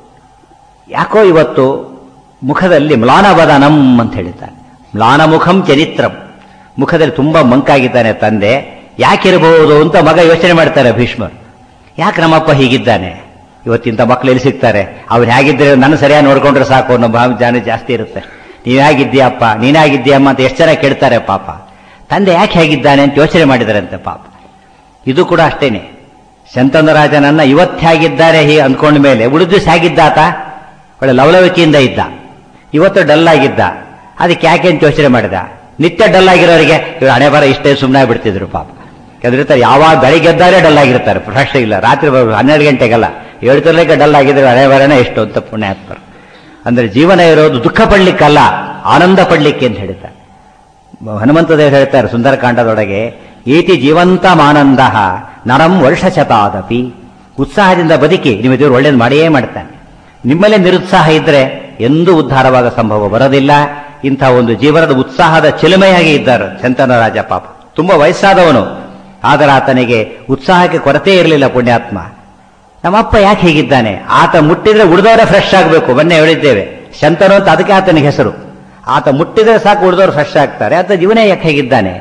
Speaker 1: ಯಾಕೋ ಇವತ್ತು ಮುಖದಲ್ಲಿ ಮ್ಲಾನವದನಂ ಅಂತ ಹೇಳಿದ್ದಾನೆ ಮ್ಲಾನಮುಖಂ ಚರಿತ್ರಂ ಮುಖದಲ್ಲಿ ತುಂಬಾ ಮಂಕಾಗಿದ್ದಾನೆ ತಂದೆ ಯಾಕಿರಬಹುದು ಅಂತ ಮಗ ಯೋಚನೆ ಮಾಡ್ತಾರೆ ಭೀಷ್ಮರು ಯಾಕೆ ನಮ್ಮಪ್ಪ ಹೀಗಿದ್ದಾನೆ ಇವತ್ತಿಂತ ಮಕ್ಳು ಎಲ್ಲಿ ಸಿಗ್ತಾರೆ ಅವ್ರು ಹೇಗಿದ್ರೆ ನನ್ನ ಸರಿಯಾಗಿ ನೋಡ್ಕೊಂಡ್ರೆ ಸಾಕು ಅನ್ನೋ ಭಾವ ಜಾನ ಜಾಸ್ತಿ ಇರುತ್ತೆ ನೀವ್ ಹೇಗಿದ್ದೀಯಪ್ಪ ನೀನಾಗಿದ್ದೀಯಮ್ಮ ಅಂತ ಎಷ್ಟು ಜನ ಕೇಳ್ತಾರೆ ಪಾಪ ತಂದೆ ಯಾಕೆ ಹೇಗಿದ್ದಾನೆ ಅಂತ ಯೋಚನೆ ಮಾಡಿದಾರಂತೆ ಪಾಪ ಇದು ಕೂಡ ಅಷ್ಟೇನೆ ಶಂತನರಾಜನನ್ನ ಇವತ್ತು ಹೇಗಿದ್ದಾರೆ ಹೀಗೆ ಅಂದ್ಕೊಂಡ ಮೇಲೆ ಉಳಿದು ಹೇಗಿದ್ದಾತ ಒಳ್ಳೆ ಲವಲವಿಕೆಯಿಂದ ಇದ್ದ ಇವತ್ತು ಡಲ್ ಆಗಿದ್ದ ಅದಕ್ಕೆ ಯಾಕೆ ಅಂತ ಯೋಚನೆ ಮಾಡಿದ ನಿತ್ಯ ಡಲ್ ಆಗಿರೋರಿಗೆ ಇವ್ರು ಹಣೆ ಬರ ಇಷ್ಟೇ ಸುಮ್ಮನೆ ಬಿಡ್ತಿದ್ರು ಪಾಪ ಯಾಕಂದ್ರೆ ಯಾವಾಗ ಬೆಳಿಗ್ಗೆ ಎದ್ದಾರೆ ಡಲ್ ಆಗಿರ್ತಾರೆ ಫ್ರೆಶ್ ಇಲ್ಲ ರಾತ್ರಿ ಬರೋದು ಹನ್ನೆರಡು ಗಂಟೆಗಲ್ಲ ಏಳು ತರಲಿಕ್ಕೆ ಡಲ್ ಆಗಿದ್ರೆ ಹಣೆ ಬರನೇ ಎಷ್ಟು ಅಂತ ಪುಣ್ಯಾತ್ಮರು ಅಂದ್ರೆ ಜೀವನ ಇರೋದು ದುಃಖ ಪಡ್ಲಿಕ್ಕಲ್ಲ ಆನಂದ ಪಡ್ಲಿಕ್ಕೆ ಅಂತ ಹೇಳ್ತಾರೆ ಹನುಮಂತ ದೇವರು ಹೇಳ್ತಾರೆ ಸುಂದರಕಾಂಡದೊಳಗೆ ಈತಿ ಜೀವಂತಮಾನಂದ ನರಂ ವರ್ಷ ಶತಾದಪಿ ಉತ್ಸಾಹದಿಂದ ಬದುಕಿ ನಿಮ್ಮ ದೇವರು ಒಳ್ಳೇದು ಮಾಡಿಯೇ ಮಾಡ್ತಾನೆ ನಿಮ್ಮಲ್ಲೇ ನಿರುತ್ಸಾಹ ಇದ್ರೆ ಎಂದೂ ಉದ್ಧಾರವಾದ ಸಂಭವ ಬರೋದಿಲ್ಲ ಇಂಥ ಒಂದು ಜೀವನದ ಉತ್ಸಾಹದ ಚಿಲುಮೆಯಾಗಿ ಇದ್ದಾರೆ ಶಂತನ ರಾಜ ಪಾಪ ತುಂಬಾ ವಯಸ್ಸಾದವನು ಆದರೆ ಆತನಿಗೆ ಉತ್ಸಾಹಕ್ಕೆ ಕೊರತೆ ಇರಲಿಲ್ಲ ಪುಣ್ಯಾತ್ಮ ನಮ್ಮಪ್ಪ ಯಾಕೆ ಹೀಗಿದ್ದಾನೆ ಆತ ಮುಟ್ಟಿದ್ರೆ ಉಳಿದವರೇ ಫ್ರೆಶ್ ಆಗಬೇಕು ಮೊನ್ನೆ ಹೇಳಿದ್ದೇವೆ ಶಂತನು ಅಂತ ಅದಕ್ಕೆ ಆತನಿಗೆ ಹೆಸರು ಆತ ಮುಟ್ಟಿದ್ರೆ ಸಾಕು ಉಳಿದವರು ಫ್ರೆಶ್ ಆಗ್ತಾರೆ ಆತ ಜೀವನ ಯಾಕೆ ಹೇಗಿದ್ದಾನೆ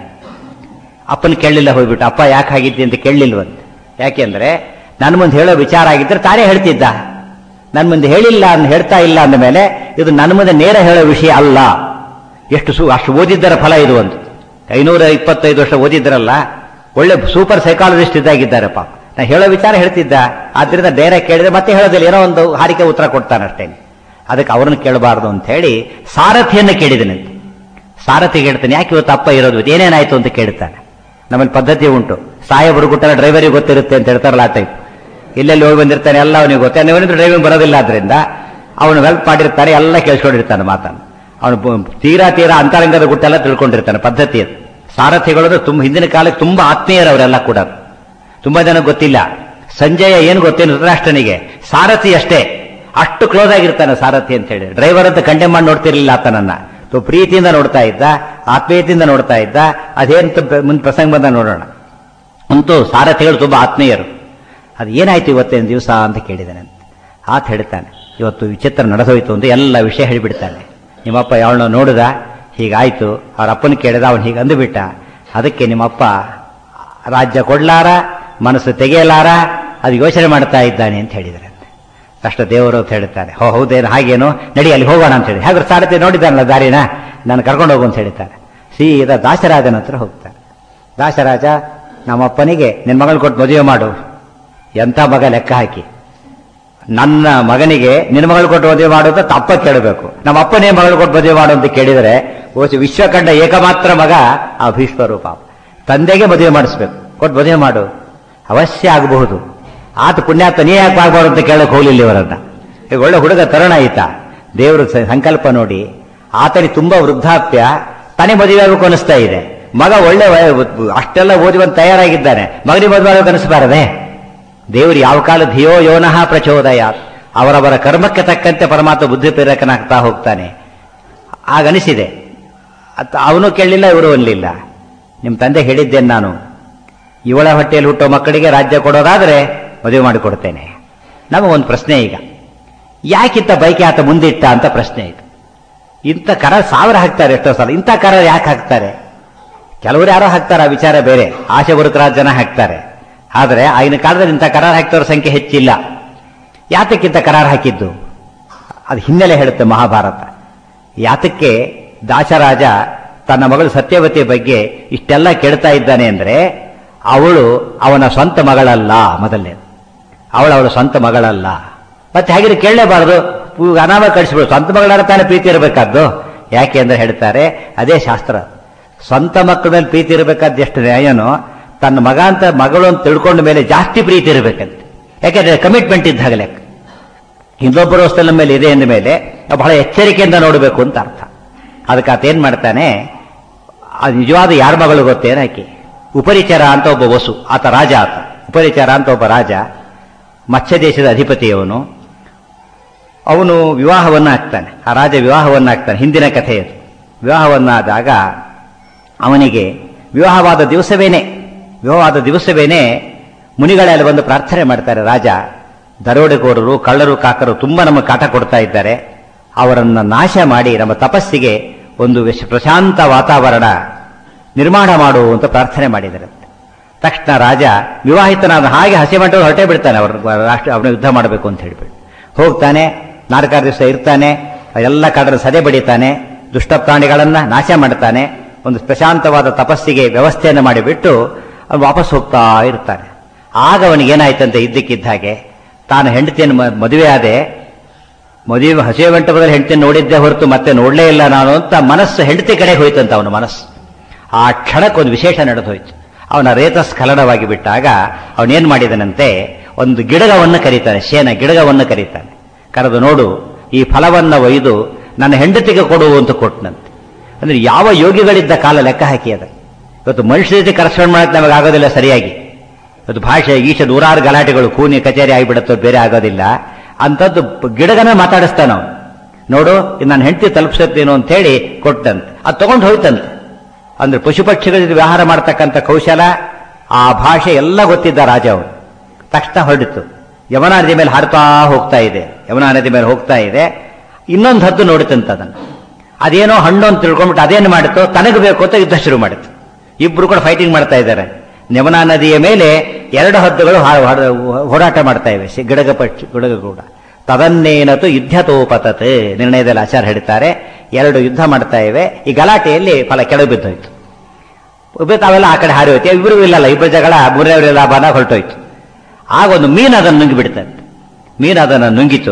Speaker 1: ಅಪ್ಪನ ಕೇಳಲಿಲ್ಲ ಹೋಗ್ಬಿಟ್ಟು ಅಪ್ಪ ಯಾಕೆ ಆಗಿದ್ದೆ ಅಂತ ಕೇಳಲಿಲ್ವಂತೆ ಯಾಕೆಂದ್ರೆ ನನ್ನ ಮುಂದೆ ಹೇಳೋ ವಿಚಾರ ಆಗಿದ್ರೆ ತಾನೇ ಹೇಳ್ತಿದ್ದ ನನ್ನ ಮುಂದೆ ಹೇಳಿಲ್ಲ ಅಂತ ಹೇಳ್ತಾ ಇಲ್ಲ ಅಂದ ಮೇಲೆ ಇದು ನನ್ನ ಮುಂದೆ ನೇರ ಹೇಳೋ ವಿಷಯ ಅಲ್ಲ ಎಷ್ಟು ಸು ಅಷ್ಟು ಓದಿದ್ದರ ಫಲ ಇದು ಒಂದು ಐನೂರ ಇಪ್ಪತ್ತೈದು ವರ್ಷ ಓದಿದ್ರಲ್ಲ ಒಳ್ಳೆ ಸೂಪರ್ ಸೈಕಾಲಜಿಸ್ಟ್ ಇದ್ದಾಗಿದ್ದಾರೆ ಪಾಪ ನಾ ಹೇಳೋ ವಿಚಾರ ಹೇಳ್ತಿದ್ದ ಆದ್ರಿಂದ ಬೇರೆ ಕೇಳಿದ್ರೆ ಮತ್ತೆ ಹೇಳೋದಿಲ್ಲ ಏನೋ ಒಂದು ಹಾರಿಕೆ ಉತ್ತರ ಕೊಡ್ತಾನೆ ಅಷ್ಟೇ ಅದಕ್ಕೆ ಅವ್ರನ್ನ ಕೇಳಬಾರ್ದು ಅಂತ ಹೇಳಿ ಸಾರಥಿಯನ್ನು ಕೇಳಿದನಂತೆ ಸಾರಥಿ ಹೇಳ್ತಾನೆ ಯಾಕೆ ಇವತ್ತು ಅಪ್ಪ ಇರೋದು ಇವತ್ತು ಏನೇನಾಯ್ತು ಅಂತ ಕೇಳ್ತಾನೆ ನಮ್ಮಲ್ಲಿ ಪದ್ಧತಿ ಉಂಟು ಸಾಹೇಬರು ಗುಟ್ಟಲ್ಲ ಡ್ರೈವರಿಗೆ ಗೊತ್ತಿರುತ್ತೆ ಅಂತ ಹೇಳ್ತಾರಲ್ಲ ಆ ಟೈಪ್ ಎಲ್ಲೆಲ್ಲಿ ಹೋಗಿ ಬಂದಿರ್ತಾನೆ ಎಲ್ಲ ಅವನಿಗೆ ಗೊತ್ತೆ ಅವನಿಗೆ ಡ್ರೈವಿಂಗ್ ಬರೋದಿಲ್ಲ ಆದ್ರಿಂದ ಅವನು ಹೆಲ್ಪ್ ಮಾಡಿರ್ತಾನೆ ಎಲ್ಲ ಕೇಳಿಸ್ಕೊಂಡಿರ್ತಾನೆ ಮಾತನ್ನು ಅವನು ಬ- ತೀರಾ ತೀರಾ ಅಂತರಂಗದ ಗುಟ್ಟೆಲ್ಲ ತಿಳ್ಕೊಂಡಿರ್ತಾನೆ ಪದ್ಧತಿ ಅದು ಸಾರಥಿಗಳು ಅಂದ್ರೆ ತುಂಬ ಹಿಂದಿನ ಕಾಲಕ್ಕೆ ತುಂಬಾ ಆತ್ಮೀಯರು ಅವರೆಲ್ಲ ಕೂಡ ತುಂಬಾ ಜನ ಗೊತ್ತಿಲ್ಲ ಸಂಜಯ ಏನು ಗೊತ್ತೇನು ಧೃತರಾಷ್ಟ್ರನಿಗೆ ಸಾರಥಿ ಅಷ್ಟೇ ಅಷ್ಟು ಕ್ಲೋಸ್ ಆಗಿರ್ತಾನೆ ಸಾರಥಿ ಅಂತ ಹೇಳಿ ಡ್ರೈವರ್ ಅಂತ ಕಂಡೆಮ್ ಮಾಡಿ ನೋಡ್ತಿರ್ಲಿಲ್ಲ ಆತನನ್ನ ತು ಪ್ರೀತಿಯಿಂದ ನೋಡ್ತಾ ಇದ್ದ ಆತ್ಮೀಯತೆಯಿಂದ ನೋಡ್ತಾ ಇದ್ದ ಅದೇಂತ ಮುಂದೆ ಪ್ರಸಂಗ ಬಂದ ನೋಡೋಣ ಅಂತೂ ಸಾರಥಿಗಳು ತುಂಬಾ ಆತ್ಮೀಯರು ಅದು ಏನಾಯ್ತು ಇವತ್ತಿನ ದಿವಸ ಅಂತ ಕೇಳಿದಾನೆ ಆತ ಹೇಳ್ತಾನೆ ಇವತ್ತು ವಿಚಿತ್ರ ನಡೆದೋಯ್ತು ಅಂತ ಎಲ್ಲ ವಿಷಯ ಹೇಳಿಬಿಡ್ತಾನೆ ನಿಮ್ಮಪ್ಪ ಯಾವಳನ್ನ ನೋಡಿದ ಹೀಗಾಯ್ತು ಅವ್ರ ಅಪ್ಪನ ಕೇಳಿದ ಅವನು ಹೀಗೆ ಅಂದುಬಿಟ್ಟ ಅದಕ್ಕೆ ನಿಮ್ಮಪ್ಪ ರಾಜ್ಯ ಕೊಡ್ಲಾರ ಮನಸ್ಸು ತೆಗೆಯಲಾರ ಅದು ಯೋಚನೆ ಮಾಡ್ತಾ ಇದ್ದಾನೆ ಅಂತ ಹೇಳಿದರೆ ಅಷ್ಟ ದೇವರು ಅಂತ ಹೇಳ್ತಾರೆ ಹೋ ಹೌದೇನು ಹಾಗೇನು ನಡಿ ಅಲ್ಲಿ ಹೋಗೋಣ ಅಂತ ಹೇಳಿ ಹಾಗಾದ್ರೆ ಸಾರಥಿ ನೋಡಿದ್ದಾನಲ್ಲ ದಾರಿನ ನಾನು ಕರ್ಕೊಂಡು ಹೋಗು ಅಂತ ಹೇಳ್ತಾರೆ ಸೀದಾ ದಾಸರಾಜನ ಹತ್ರ ಹೋಗ್ತಾರೆ ದಾಸರಾಜ ನಮ್ಮಪ್ಪನಿಗೆ ನಿನ್ನ ಮಗಳು ಕೊಟ್ಟು ಮದುವೆ ಮಾಡು ಎಂಥ ಮಗ ಲೆಕ್ಕ ಹಾಕಿ ನನ್ನ ಮಗನಿಗೆ ನಿನ್ನ ಮಗಳು ಕೊಟ್ಟು ಮದುವೆ ಮಾಡು ಅಂತ ತಪ್ಪ ಕೇಳಬೇಕು ನಮ್ಮ ಅಪ್ಪನೇ ಮಗಳು ಕೊಟ್ಟು ಮದುವೆ ಮಾಡು ಅಂತ ಕೇಳಿದರೆ ಓಸಿ ವಿಶ್ವ ಕಂಡ ಏಕಮಾತ್ರ ಮಗ ಆ ಭೀಷ್ಮರು ಪಾಪ ತಂದೆಗೆ ಮದುವೆ ಮಾಡಿಸ್ಬೇಕು ಕೊಟ್ಟು ಮದುವೆ ಮಾಡು ಅವಶ್ಯ ಆಗಬಹುದು ಆತ ಪುಣ್ಯಾತ ನೀ ಯಾಕೆ ಆಗ್ಬಾರ್ದು ಅಂತ ಕೇಳಕ್ ಹೋಗ್ಲಿಲ್ಲ ಇವರನ್ನ ಈಗ ಒಳ್ಳೆ ಹುಡುಗ ತರುಣ ಆಯ್ತಾ ದೇವರು ಸ- ಸಂಕಲ್ಪ ನೋಡಿ ಆತನಿಗೆ ತುಂಬಾ ವೃದ್ಧಾಪ್ಯ ತನಿ ಮದುವೆ ಆಗಬೇಕು ಅನಿಸ್ತಾ ಇದೆ ಮಗ ಒಳ್ಳೆ ವಯ- ಅಷ್ಟೆಲ್ಲ ಓದಿ ಬಂದು ತಯಾರಾಗಿದ್ದಾನೆ ಮಗನಿಗೆ ಮದುವೆ ಆಗಬೇಕು ಅನಿಸ್ಬಾರದೆ ದೇವರು ಯಾವ ಕಾಲ ಧಿಯೋ ಯೋನಃ ಪ್ರಚೋದಯ ಅವರವರ ಕರ್ಮಕ್ಕೆ ತಕ್ಕಂತೆ ಪರಮಾತ್ಮ ಬುದ್ಧಿ ಪ್ರೇರಕನಾಗ್ತಾ ಹೋಗ್ತಾನೆ ಆಗನಿಸಿದೆ ಅತ್ತ ಅವನು ಕೇಳಲಿಲ್ಲ ಇವರು ಅನ್ಲಿಲ್ಲ ನಿಮ್ಮ ತಂದೆ ಹೇಳಿದ್ದೇನೆ ನಾನು ಇವಳ ಹೊಟ್ಟೆಯಲ್ಲಿ ಹುಟ್ಟೋ ಮಕ್ಕಳಿಗೆ ರಾಜ್ಯ ಕೊಡೋದಾದ್ರೆ ಮದುವೆ ಮಾಡಿಕೊಡ್ತೇನೆ ನಮಗೊಂದು ಪ್ರಶ್ನೆ ಈಗ ಯಾಕಿಂತ ಬೈಕೆ ಆತ ಮುಂದಿಟ್ಟ ಅಂತ ಪ್ರಶ್ನೆ ಇದು ಇಂಥ ಕರ ಸಾವಿರ ಹಾಕ್ತಾರೆ ಎಷ್ಟೋ ಸಲ ಇಂಥ ಕರ ಯಾಕೆ ಹಾಕ್ತಾರೆ ಕೆಲವರು ಯಾರೋ ಹಾಕ್ತಾರೆ ಆ ವಿಚಾರ ಬೇರೆ ಆಶೆ ಬರುತ್ತರಾದ ಜನ ಹಾಕ್ತಾರೆ ಆದರೆ ಆಗಿನ ಕಾಲದಲ್ಲಿ ಇಂಥ ಕರಾರ್ ಹಾಕ್ತವ್ರ ಸಂಖ್ಯೆ ಹೆಚ್ಚಿಲ್ಲ ಯಾತಕ್ಕಿಂತ ಕರಾರ್ ಹಾಕಿದ್ದು ಅದು ಹಿನ್ನೆಲೆ ಹೇಳುತ್ತೆ ಮಹಾಭಾರತ ಯಾತಕ್ಕೆ ದಾಸರಾಜ ತನ್ನ ಮಗಳು ಸತ್ಯವತಿ ಬಗ್ಗೆ ಇಷ್ಟೆಲ್ಲ ಕೇಳ್ತಾ ಇದ್ದಾನೆ ಅಂದ್ರೆ ಅವಳು ಅವನ ಸ್ವಂತ ಮಗಳಲ್ಲ ಮೊದಲನೇ ಅವಳು ಅವಳ ಸ್ವಂತ ಮಗಳಲ್ಲ ಮತ್ತೆ ಹಾಗಿದ್ರೆ ಕೇಳಲೇಬಾರದು ಅನಾಮ ಕಳಿಸ್ಬಿಡು ಸ್ವಂತ ಮಗಳಾರ ತಾನೇ ಪ್ರೀತಿ ಇರಬೇಕಾದ್ದು ಯಾಕೆ ಅಂದ್ರೆ ಹೇಳ್ತಾರೆ ಅದೇ ಶಾಸ್ತ್ರ ಸ್ವಂತ ಮಕ್ಕಳ ಮೇಲೆ ಪ್ರೀತಿ ಇರಬೇಕಾದ ಎಷ್ಟು ನ್ಯಾಯನೋ ತನ್ನ ಮಗ ಅಂತ ಮಗಳು ಅಂತ ತಿಳ್ಕೊಂಡ ಮೇಲೆ ಜಾಸ್ತಿ ಪ್ರೀತಿ ಇರಬೇಕಂತೆ ಯಾಕೆಂದ್ರೆ ಕಮಿಟ್ಮೆಂಟ್ ಇದ್ದಾಗ ಲೆಕ್ಕ ಇನ್ನೊಬ್ಬರ ವಸ್ತು ನಮ್ಮ ಮೇಲೆ ಇದೆ ಅಂದ ಮೇಲೆ ನಾವು ಬಹಳ ಎಚ್ಚರಿಕೆಯಿಂದ ನೋಡಬೇಕು ಅಂತ ಅರ್ಥ ಅದಕ್ಕೆ ಆತ ಏನ್ ಮಾಡ್ತಾನೆ ಅದು ನಿಜವಾದ ಯಾರ ಮಗಳು ಗೊತ್ತೇನ ಆಕೆ ಉಪರಿಚರ ಅಂತ ಒಬ್ಬ ವಸು ಆತ ರಾಜ ಆತ ಉಪರಿಚರ ಅಂತ ಒಬ್ಬ ರಾಜ ಮತ್ಸ್ಯ ದೇಶದ ಅಧಿಪತಿಯವನು ಅವನು ವಿವಾಹವನ್ನ ಆಗ್ತಾನೆ ಆ ರಾಜ ವಿವಾಹವನ್ನ ಆಗ್ತಾನೆ ಹಿಂದಿನ ಕಥೆ ಅದು ವಿವಾಹವನ್ನಾದಾಗ ಅವನಿಗೆ ವಿವಾಹವಾದ ದಿವಸವೇನೆ ವಿವಾಹವಾದ ದಿವಸವೇನೆ ಮುನಿಗಳೆಲ್ಲ ಬಂದು ಪ್ರಾರ್ಥನೆ ಮಾಡ್ತಾರೆ ರಾಜ ದರೋಡೆಕೋರರು ಕಳ್ಳರು ಕಾಕರು ತುಂಬಾ ನಮಗೆ ಕಾಟ ಕೊಡ್ತಾ ಇದ್ದಾರೆ ಅವರನ್ನ ನಾಶ ಮಾಡಿ ನಮ್ಮ ತಪಸ್ಸಿಗೆ ಒಂದು ವಿಶ್- ಪ್ರಶಾಂತ ವಾತಾವರಣ ನಿರ್ಮಾಣ ಮಾಡು ಅಂತ ಪ್ರಾರ್ಥನೆ ಮಾಡಿದ್ದಾರೆ ತಕ್ಷಣ ರಾಜ ವಿವಾಹಿತನಾದ ಹಾಗೆ ಹಸಿಮಂಟ ಹೊರಟೇ ಬಿಡ್ತಾನೆ ಅವ್ರ ರಾಷ್ಟ್ರ ಅವನ ಯುದ್ಧ ಮಾಡಬೇಕು ಅಂತ ಹೇಳ್ಬಿಟ್ಟು ಹೋಗ್ತಾನೆ ನಾಲ್ಕಾರು ದಿವಸ ಇರ್ತಾನೆ ಎಲ್ಲ ಕಡರ ಸದೆ ಬಡಿತಾನೆ ದುಷ್ಟ ಪ್ರಾಣಿಗಳನ್ನ ನಾಶ ಮಾಡ್ತಾನೆ ಒಂದು ಪ್ರಶಾಂತವಾದ ತಪಸ್ಸಿಗೆ ವ್ಯವಸ್ಥೆಯನ್ನು ಮಾಡಿಬಿಟ್ಟು ಅವನು ವಾಪಸ್ ಹೋಗ್ತಾ ಇರ್ತಾನೆ ಆಗ ಅವನಿಗೆ ಏನಾಯ್ತಂತೆ ಇದ್ದಕ್ಕಿದ್ದ ಹಾಗೆ ತಾನು ಹೆಂಡತಿಯನ್ನು ಮ- ಮದುವೆ ಆದೆ ಮದುವೆ ಹಸಿವೆ ಮಂಟಪದಲ್ಲಿ ಹೆಂಡತಿಯನ್ನು ನೋಡಿದ್ದೆ ಹೊರತು ಮತ್ತೆ ನೋಡಲೇ ಇಲ್ಲ ನಾನು ಅಂತ ಮನಸ್ಸು ಹೆಂಡತಿ ಕಡೆ ಹೋಯ್ತಂತ ಅವನ ಮನಸ್ಸು ಆ ಕ್ಷಣಕ್ಕೆ ಒಂದು ವಿಶೇಷ ನಡೆದು ಹೋಯ್ತು ಅವನ ರೇತ ಸ್ಖಲನವಾಗಿ ಬಿಟ್ಟಾಗ ಅವನೇನ್ ಮಾಡಿದನಂತೆ ಒಂದು ಗಿಡಗವನ್ನು ಕರೀತಾನೆ ಶೇನ ಗಿಡಗವನ್ನು ಕರೀತಾನೆ ಕರೆದು ನೋಡು ಈ ಫಲವನ್ನ ಒಯ್ದು ನನ್ನ ಹೆಂಡತಿಗೆ ಕೊಡು ಅಂತ ಕೊಟ್ಟನಂತೆ ಅಂದ್ರೆ ಯಾವ ಯೋಗಿಗಳಿದ್ದ ಕಾಲ ಲೆಕ್ಕ ಹಾಕಿ ಅದ ಇವತ್ತು ಮನುಷ್ಯ ಜೊತೆ ಕರೆಸ್ಪಾಂಡ್ ಮಾಡಕ್ಕೆ ನಮಗೆ ಆಗೋದಿಲ್ಲ ಸರಿಯಾಗಿ ಇವತ್ತು ಭಾಷೆ ಈಶ ನೂರಾರು ಗಲಾಟೆಗಳು ಕೂನಿ ಕಚೇರಿ ಆಗಿಬಿಡುತ್ತೋ ಬೇರೆ ಆಗೋದಿಲ್ಲ ಅಂಥದ್ದು ಪ- ಗಿಡಗನ ಮಾತಾಡಿಸ್ತಾನ ಅವನು ನೋಡು ಇದು ನನ್ನ ಹೆಂಡತಿ ತಲುಪಿಸುತ್ತೇನೋ ಅಂತ ಹೇಳಿ ಕೊಟ್ಟಂತೆ ಅದು ತಗೊಂಡು ಹೋಯ್ತಂತೆ ಅಂದ್ರೆ ಪಶು ಪಕ್ಷಿಗಳ ಜೊತೆ ವ್ಯವಹಾರ ಮಾಡ್ತಕ್ಕಂಥ ಕೌಶಲ ಆ ಭಾಷೆ ಎಲ್ಲ ಗೊತ್ತಿದ್ದ ರಾಜ ಅವನು ತಕ್ಷಣ ಹೊರಡಿತು ಯಮುನಾ ನದಿ ಮೇಲೆ ಹಾರುತ್ತಾ ಹೋಗ್ತಾ ಇದೆ ಯಮುನಾ ನದಿ ಮೇಲೆ ಹೋಗ್ತಾ ಇದೆ ಇನ್ನೊಂದು ಹದ್ದು ನೋಡಿತಂತ ಅದನ್ನು ಅದೇನೋ ಹಣ್ಣು ಅಂತ ತಿಳ್ಕೊಂಡ್ಬಿಟ್ಟು ಅದೇನು ಮಾಡಿತು ತನಗೆ ಬೇಕು ಅಂತ ಯುದ್ಧ ಶುರು ಮಾಡಿತು ಇಬ್ರು ಕೂಡ ಫೈಟಿಂಗ್ ಮಾಡ್ತಾ ಇದ್ದಾರೆ ಯಮುನಾ ನದಿಯ ಮೇಲೆ ಎರಡು ಹದ್ದುಗಳು ಹಾ- ಹಾ- ಹೋರಾಟ ಮಾಡ್ತಾ ಇವೆ ಸಿ- ಗಿಡಗ ಪಕ್ಷಿ ಗಿಡಗ ಕೂಡ ತದನ್ನೇನತು ಯುದ್ಧತೋಪತತ್ ನಿರ್ಣಯದಲ್ಲಿ ಆಚಾರ ಹೇಳ್ತಾರೆ ಎರಡು ಯುದ್ಧ ಮಾಡ್ತಾ ಇವೆ ಈ ಗಲಾಟೆಯಲ್ಲಿ ಫಲ ಕೆಳಗೆ ಬಿದ್ದೋಯ್ತು ಬಿದ್ದು ಅವೆಲ್ಲ ಆ ಕಡೆ ಹಾರಿ ಹೋಯ್ತು ಇಬ್ಬರು ಇಲ್ಲಲ್ಲ ಇಬ್ಬರು ಜಗಳ ಮೂರನೇ ಲಾಭನ ಹೊರಟೋಯ್ತು ಆಗ ಒಂದು ಮೀನು ಅದನ್ನು ನುಂಗಿ ಬಿಡ್ತಂತೆ ಮೀನು ಅದನ್ನು ನುಂಗಿತು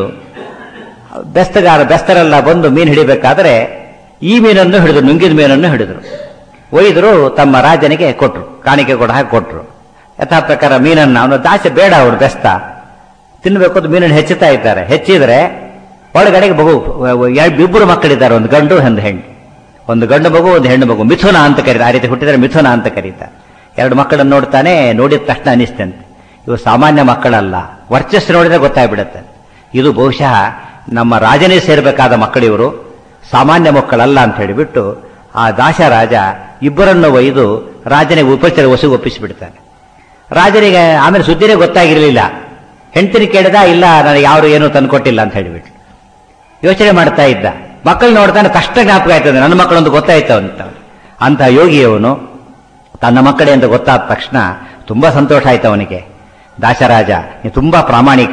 Speaker 1: ಬೆಸ್ತಗಾರ ಬೆಸ್ತರೆಲ್ಲ ಬಂದು ಮೀನು ಹಿಡಿಬೇಕಾದ್ರೆ ಈ ಮೀನನ್ನು ಹಿಡಿದ್ರು ನುಂಗಿದ ಮೀನನ್ನು ಹಿಡಿದ್ರು ಒಯ್ದರು ತಮ್ಮ ರಾಜನಿಗೆ ಕೊಟ್ರು ಕಾಣಿಕೆ ಕೂಡ ಹಾಕಿ ಕೊಟ್ರು ಯಥಾ ಪ್ರಕಾರ ಮೀನನ್ನು ಅವನು ದಾಸೆ ಬೇಡ ಅವರು ಬೆಸ್ತ ತಿನ್ಬೇಕು ಅಂತ ಮೀನನ್ನು ಹೆಚ್ಚುತ್ತಾ ಇದ್ದಾರೆ ಹೆಚ್ಚಿದ್ರೆ ಒಳಗಡೆಗೆ ಮಗು ಎರಡು ಇಬ್ಬರು ಮಕ್ಕಳಿದ್ದಾರೆ ಒಂದು ಗಂಡು ಒಂದು ಹೆಣ್ಣು ಒಂದು ಗಂಡು ಮಗು ಒಂದು ಹೆಣ್ಣು ಮಗು ಮಿಥುನ ಅಂತ ಕರೀತಾರೆ ಆ ರೀತಿ ಹುಟ್ಟಿದರೆ ಮಿಥುನ ಅಂತ ಕರೀತಾರೆ ಎರಡು ಮಕ್ಕಳನ್ನು ನೋಡ್ತಾನೆ ನೋಡಿದ ತಕ್ಷಣ ಅನಿಸ್ತಂತೆ ಇವು ಸಾಮಾನ್ಯ ಮಕ್ಕಳಲ್ಲ ವರ್ಚಸ್ಸು ನೋಡಿದ್ರೆ ಗೊತ್ತಾಗ್ಬಿಡುತ್ತೆ ಇದು ಬಹುಶಃ ನಮ್ಮ ರಾಜನೇ ಸೇರಬೇಕಾದ ಮಕ್ಕಳಿವರು ಸಾಮಾನ್ಯ ಮಕ್ಕಳಲ್ಲ ಅಂತ ಹೇಳಿಬಿಟ್ಟು ಆ ದಾಸರಾಜ ಇಬ್ಬರನ್ನು ಒಯ್ದು ರಾಜನಿಗೆ ಉಪಚಾರ ವಸು ಒಪ್ಪಿಸಿಬಿಡ್ತಾನೆ ರಾಜನಿಗೆ ಆಮೇಲೆ ಸುದ್ದಿನೇ ಗೊತ್ತಾಗಿರಲಿಲ್ಲ ಹೆಂಡತಿನ ಕೇಳಿದ ಇಲ್ಲ ನನಗೆ ಯಾರು ಏನೂ ತಂದುಕೊಟ್ಟಿಲ್ಲ ಅಂತ ಹೇಳಿಬಿಟ್ಟು ಯೋಚನೆ ಮಾಡ್ತಾ ಇದ್ದ ಮಕ್ಕಳು ನೋಡ್ತಾನೆ ತಕ್ಷಣ ಜ್ಞಾಪಕ ಆಯ್ತದೆ ನನ್ನ ಮಕ್ಕಳೊಂದು ಗೊತ್ತಾಯ್ತು ಅಂತ ಅಂತ ಯೋಗಿಯವನು ತನ್ನ ಮಕ್ಕಳೇ ಅಂತ ಗೊತ್ತಾದ ತಕ್ಷಣ ತುಂಬಾ ಸಂತೋಷ ಆಯ್ತು ಅವನಿಗೆ ದಾಸರಾಜ ನೀನು ತುಂಬಾ ಪ್ರಾಮಾಣಿಕ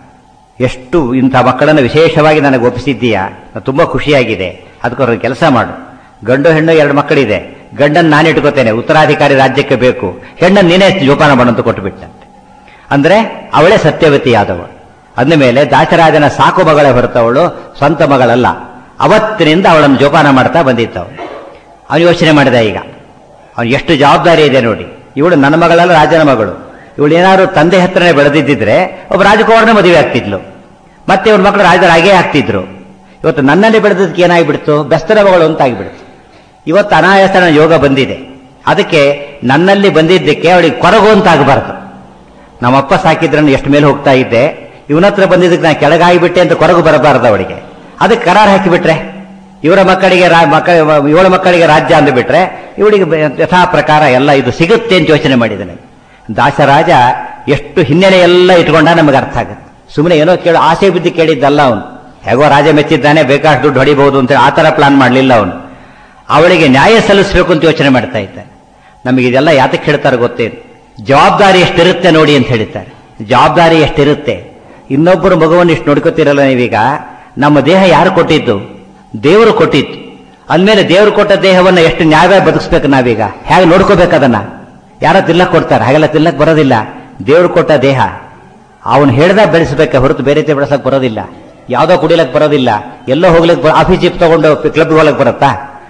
Speaker 1: ಎಷ್ಟು ಇಂಥ ಮಕ್ಕಳನ್ನು ವಿಶೇಷವಾಗಿ ನನಗೆ ಒಪ್ಪಿಸಿದ್ದೀಯಾ ನನಗೆ ತುಂಬಾ ಖುಷಿಯಾಗಿದೆ ಅದಕ್ಕೋಸ್ಕರ ಕೆಲಸ ಮಾಡು ಗಂಡು ಹೆಣ್ಣು ಎರಡು ಮಕ್ಕಳಿದೆ ಗಂಡನ್ನು ನಾನು ಇಟ್ಕೋತೇನೆ ಉತ್ತರಾಧಿಕಾರಿ ರಾಜ್ಯಕ್ಕೆ ಬೇಕು ಹೆಣ್ಣನ್ನು ನೀನೇ ಜೋಪಾನ ಮಾಡಂತ ಕೊಟ್ಟುಬಿಟ್ಟಂತೆ ಅಂದ್ರೆ ಅವಳೇ ಸತ್ಯವತಿ ಆದವಳು ಅಂದ ಮೇಲೆ ದಾಸರಾಜನ ಸಾಕು ಮಗಳೇ ಹೊರತವಳು ಸ್ವಂತ ಮಗಳಲ್ಲ ಅವತ್ತಿನಿಂದ ಅವಳನ್ನು ಜೋಪಾನ ಮಾಡ್ತಾ ಬಂದಿತ್ತವಳು ಅವನು ಯೋಚನೆ ಮಾಡಿದ ಈಗ ಅವನು ಎಷ್ಟು ಜವಾಬ್ದಾರಿ ಇದೆ ನೋಡಿ ಇವಳು ನನ್ನ ಮಗಳಲ್ಲ ರಾಜನ ಮಗಳು ಇವಳು ಏನಾದ್ರು ತಂದೆ ಹತ್ರನೇ ಬೆಳೆದಿದ್ದಿದ್ರೆ ಒಬ್ಬ ರಾಜಕುಮಾರನೇ ಮದುವೆ ಆಗ್ತಿದ್ಲು ಮತ್ತೆ ಇವಳ ಮಕ್ಕಳು ರಾಜರಾಗೇ ಆಗ್ತಿದ್ರು ಇವತ್ತು ನನ್ನಲ್ಲಿ ಬೆಳೆದದಕ್ಕೆ ಏನಾಗ್ಬಿಡ್ತು ಬೆಸ್ತನ ಮಗಳು ಅಂತ ಆಗಿಬಿಡ್ತು ಇವತ್ತು ಅನಾಯಾಸನ ಯೋಗ ಬಂದಿದೆ ಅದಕ್ಕೆ ನನ್ನಲ್ಲಿ ಬಂದಿದ್ದಕ್ಕೆ ಅವಳಿಗೆ ಕೊರಗು ಅಂತ ಆಗಬಾರ್ದು ನಮ್ಮಪ್ಪ ಸಾಕಿದ್ರನ್ನು ಎಷ್ಟು ಮೇಲೆ ಹೋಗ್ತಾ ಇದ್ದೆ ಇವನ ಹತ್ರ ಬಂದಿದ್ದಕ್ಕೆ ನಾನು ಕೆಳಗಾಗಿಬಿಟ್ಟೆ ಅಂತ ಕೊರಗು ಬರಬಾರದು ಅವಳಿಗೆ ಅದಕ್ಕೆ ಕರಾರ್ ಹಾಕಿಬಿಟ್ರೆ ಇವರ ಮಕ್ಕಳಿಗೆ ರಾ- ಮಕ್ಕಳ ಇವಳ ಮಕ್ಕಳಿಗೆ ರಾಜ್ಯ ಅಂದುಬಿಟ್ರೆ ಇವಳಿಗೆ ಬ- ಯಥಾ ಪ್ರಕಾರ ಎಲ್ಲ ಇದು ಸಿಗುತ್ತೆ ಅಂತ ಯೋಚನೆ ಮಾಡಿದ್ದಾನೆ ದಾಸರಾಜ ಎಷ್ಟು ಹಿನ್ನೆಲೆ ಎಲ್ಲ ಇಟ್ಕೊಂಡ ನಮಗೆ ಅರ್ಥ ಆಗುತ್ತೆ ಸುಮ್ಮನೆ ಏನೋ ಕೇಳಿ ಆಸೆ ಬಿದ್ದು ಕೇಳಿದ್ದಲ್ಲ ಅವನು ಹೇಗೋ ರಾಜ ಮೆಚ್ಚಿದ್ದಾನೆ ಬೇಕಾಷ್ಟು ದುಡ್ಡು ಹೊಡಿಬಹುದು ಅಂತ ಆ ಥರ ಪ್ಲಾನ್ ಮಾಡಲಿಲ್ಲ ಅವನು ಅವಳಿಗೆ ನ್ಯಾಯ ಸಲ್ಲಿಸಬೇಕು ಅಂತ ಯೋಚನೆ ಮಾಡ್ತಾ ಇದ್ದಾನೆ ನಮಗೆ ಇದೆಲ್ಲ ಯಾತಕ್ಕೆ ಹೇಳ್ತಾರೆ ಗೊತ್ತೇನು ಜವಾಬ್ದಾರಿ ಎಷ್ಟಿರುತ್ತೆ ನೋಡಿ ಅಂತ ಹೇಳ್ತಾರೆ ಜವಾಬ್ದಾರಿ ಎಷ್ಟಿರುತ್ತೆ ಇನ್ನೊಬ್ಬರು ಮಗುವನ್ನು ಇಷ್ಟು ನೋಡ್ಕೋತಿರಲ್ಲ ನೀವೀಗ ನಮ್ಮ ದೇಹ ಯಾರು ಕೊಟ್ಟಿದ್ದು ದೇವರು ಕೊಟ್ಟಿದ್ದು ಅಂದಮೇಲೆ ದೇವರು ಕೊಟ್ಟ ದೇಹವನ್ನು ಎಷ್ಟು ನ್ಯಾಯವಾಗಿ ಬದುಕಿಸ್ಬೇಕು ನಾವೀಗ ಹೇಗೆ ನೋಡ್ಕೋಬೇಕು ಅದನ್ನ ಯಾರೋ ತಿಲ್ಲಕ್ ಕೊಡ್ತಾರೆ ಹಾಗೆಲ್ಲ ತಿಲ್ಲಕ್ ಬರೋದಿಲ್ಲ ದೇವರು ಕೊಟ್ಟ ದೇಹ ಅವನು ಹೇಳ್ದ ಬೆಳೆಸಬೇಕೆ ಹೊರತು ಬೇರೆ ರೀತಿ ಬೆಳೆಸಕ್ ಬರೋದಿಲ್ಲ ಯಾವ್ದೋ ಕುಡಿಲಕ್ ಬರೋದಿಲ್ಲ ಎಲ್ಲೋ ಹೋಗ್ಲಿಕ್ಕೆ ಆಫೀಸ್ ಜಿಪ್ ತಗೊಂಡು ಕ್ಲಬ್ಗೆ ಹೋಗ್ಲಕ್ ಬರುತ್ತಾ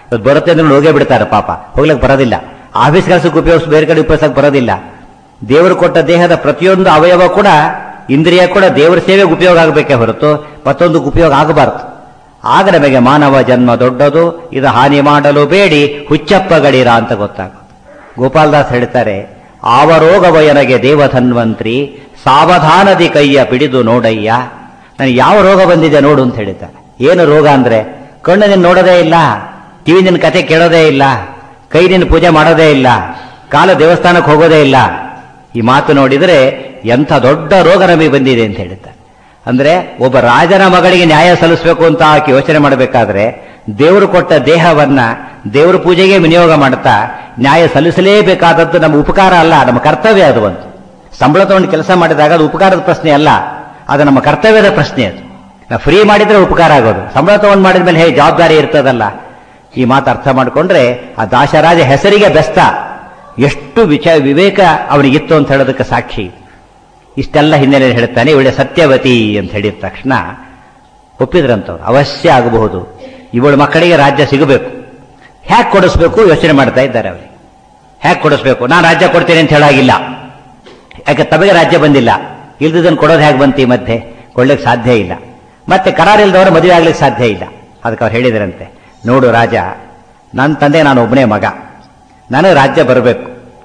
Speaker 1: ಇವತ್ತು ಬರುತ್ತೆ ಅಂದ್ರೆ ಹೋಗೇ ಬಿಡ್ತಾರೆ ಪಾಪ ಹೋಗ್ಲಿಕ್ಕೆ ಬರೋದಿಲ್ಲ ಆಫೀಸ್ ಕೆಲಸಕ್ಕೆ ಉಪಯೋಗಿಸ್ ಬೇರೆ ಕಡೆ ಉಪಯೋಗಿಸಕ್ಕೆ ಬರೋದಿಲ್ಲ ದೇವರು ಕೊಟ್ಟ ದೇಹದ ಪ್ರತಿಯೊಂದು ಅವಯವ ಕೂಡ ಇಂದ್ರಿಯ ಕೂಡ ದೇವರ ಸೇವೆಗೆ ಉಪಯೋಗ ಆಗಬೇಕೇ ಹೊರತು ಮತ್ತೊಂದು ಉಪಯೋಗ ಆಗಬಾರದು ಆಗ ನಮಗೆ ಮಾನವ ಜನ್ಮ ದೊಡ್ಡದು ಇದು ಹಾನಿ ಮಾಡಲು ಬೇಡಿ ಹುಚ್ಚಪ್ಪ ಗಡೀರ ಅಂತ ಗೊತ್ತಾಗುತ್ತೆ ಗೋಪಾಲದಾಸ್ ಹೇಳ್ತಾರೆ ಆವರೋಗವ ಎನಗೆ ದೇವಧನ್ವಂತ್ರಿ ಸಾವಧಾನದಿ ಕೈಯ ಪಿಡಿದು ನೋಡಯ್ಯ ನನಗೆ ಯಾವ ರೋಗ ಬಂದಿದೆ ನೋಡು ಅಂತ ಹೇಳಿದ್ದಾರೆ ಏನು ರೋಗ ಅಂದ್ರೆ ಕಣ್ಣು ನಿನ್ನ ನೋಡೋದೇ ಇಲ್ಲ ಕಿವಿ ನಿನ್ನ ಕತೆ ಕೇಳೋದೇ ಇಲ್ಲ ಕೈ ನಿನ್ನ ಪೂಜೆ ಮಾಡೋದೇ ಇಲ್ಲ ಕಾಲು ದೇವಸ್ಥಾನಕ್ಕೆ ಹೋಗೋದೇ ಇಲ್ಲ ಈ ಮಾತು ನೋಡಿದರೆ ಎಂಥ ದೊಡ್ಡ ರೋಗ ನಮಗೆ ಬಂದಿದೆ ಅಂತ ಹೇಳ್ತಾರೆ ಅಂದ್ರೆ ಒಬ್ಬ ರಾಜನ ಮಗಳಿಗೆ ನ್ಯಾಯ ಸಲ್ಲಿಸಬೇಕು ಅಂತ ಆಕೆ ಯೋಚನೆ ಮಾಡಬೇಕಾದ್ರೆ ದೇವರು ಕೊಟ್ಟ ದೇಹವನ್ನ ದೇವರ ಪೂಜೆಗೆ ವಿನಿಯೋಗ ಮಾಡ್ತಾ ನ್ಯಾಯ ಸಲ್ಲಿಸಲೇಬೇಕಾದದ್ದು ನಮ್ಮ ಉಪಕಾರ ಅಲ್ಲ ನಮ್ಮ ಕರ್ತವ್ಯ ಅದು ಒಂದು ಸಂಬಳ ತಗೊಂಡು ಕೆಲಸ ಮಾಡಿದಾಗ ಅದು ಉಪಕಾರದ ಪ್ರಶ್ನೆ ಅಲ್ಲ ಅದು ನಮ್ಮ ಕರ್ತವ್ಯದ ಪ್ರಶ್ನೆ ಅದು ನಾವು ಫ್ರೀ ಮಾಡಿದ್ರೆ ಉಪಕಾರ ಆಗೋದು ಸಂಬಳ ತಗೊಂಡು ಮಾಡಿದ್ಮೇಲೆ ಹೇಗೆ ಜವಾಬ್ದಾರಿ ಇರ್ತದಲ್ಲ ಈ ಮಾತು ಅರ್ಥ ಮಾಡಿಕೊಂಡ್ರೆ ಆ ದಾಶರಾಜ ಹೆಸರಿಗೆ ಬೆಸ್ತ ಎಷ್ಟು ವಿಚ ವಿವೇಕ ಅವನಿಗಿತ್ತು ಅಂತ ಹೇಳೋದಕ್ಕೆ ಸಾಕ್ಷಿ ಇಷ್ಟೆಲ್ಲ ಹಿನ್ನೆಲೆ ಹೇಳ್ತಾನೆ ಇವಳೆ ಸತ್ಯವತಿ ಅಂತ ಹೇಳಿದ ತಕ್ಷಣ ಒಪ್ಪಿದ್ರಂತವ್ರು ಅವಶ್ಯ ಆಗಬಹುದು ಇವಳ ಮಕ್ಕಳಿಗೆ ರಾಜ್ಯ ಸಿಗಬೇಕು ಹ್ಯಾಕ್ ಕೊಡಿಸ್ಬೇಕು ಯೋಚನೆ ಮಾಡ್ತಾ ಇದ್ದಾರೆ ಅವರಿಗೆ ಹ್ಯಾಕ್ ಕೊಡಿಸ್ಬೇಕು ನಾನು ರಾಜ್ಯ ಕೊಡ್ತೇನೆ ಅಂತ ಹೇಳಾಗಿಲ್ಲ ಯಾಕೆ ತಮಗೆ ರಾಜ್ಯ ಬಂದಿಲ್ಲ ಇಲ್ದಿದ್ದನ್ನು ಕೊಡೋದು ಹೇಗೆ ಬಂತು ಈ ಮಧ್ಯೆ ಕೊಡ್ಲಿಕ್ಕೆ ಸಾಧ್ಯ ಇಲ್ಲ ಮತ್ತೆ ಕರಾರ್ ಇಲ್ದವರು ಮದುವೆ ಆಗ್ಲಿಕ್ಕೆ ಸಾಧ್ಯ ಇಲ್ಲ ಅದಕ್ಕೆ ಅವ್ರು ಹೇಳಿದ್ರಂತೆ ನೋಡು ರಾಜ ನನ್ನ ತಂದೆ ನಾನು ಒಬ್ಬನೇ ಮಗ ನನಗೆ ರಾಜ್ಯ ಬರಬೇಕು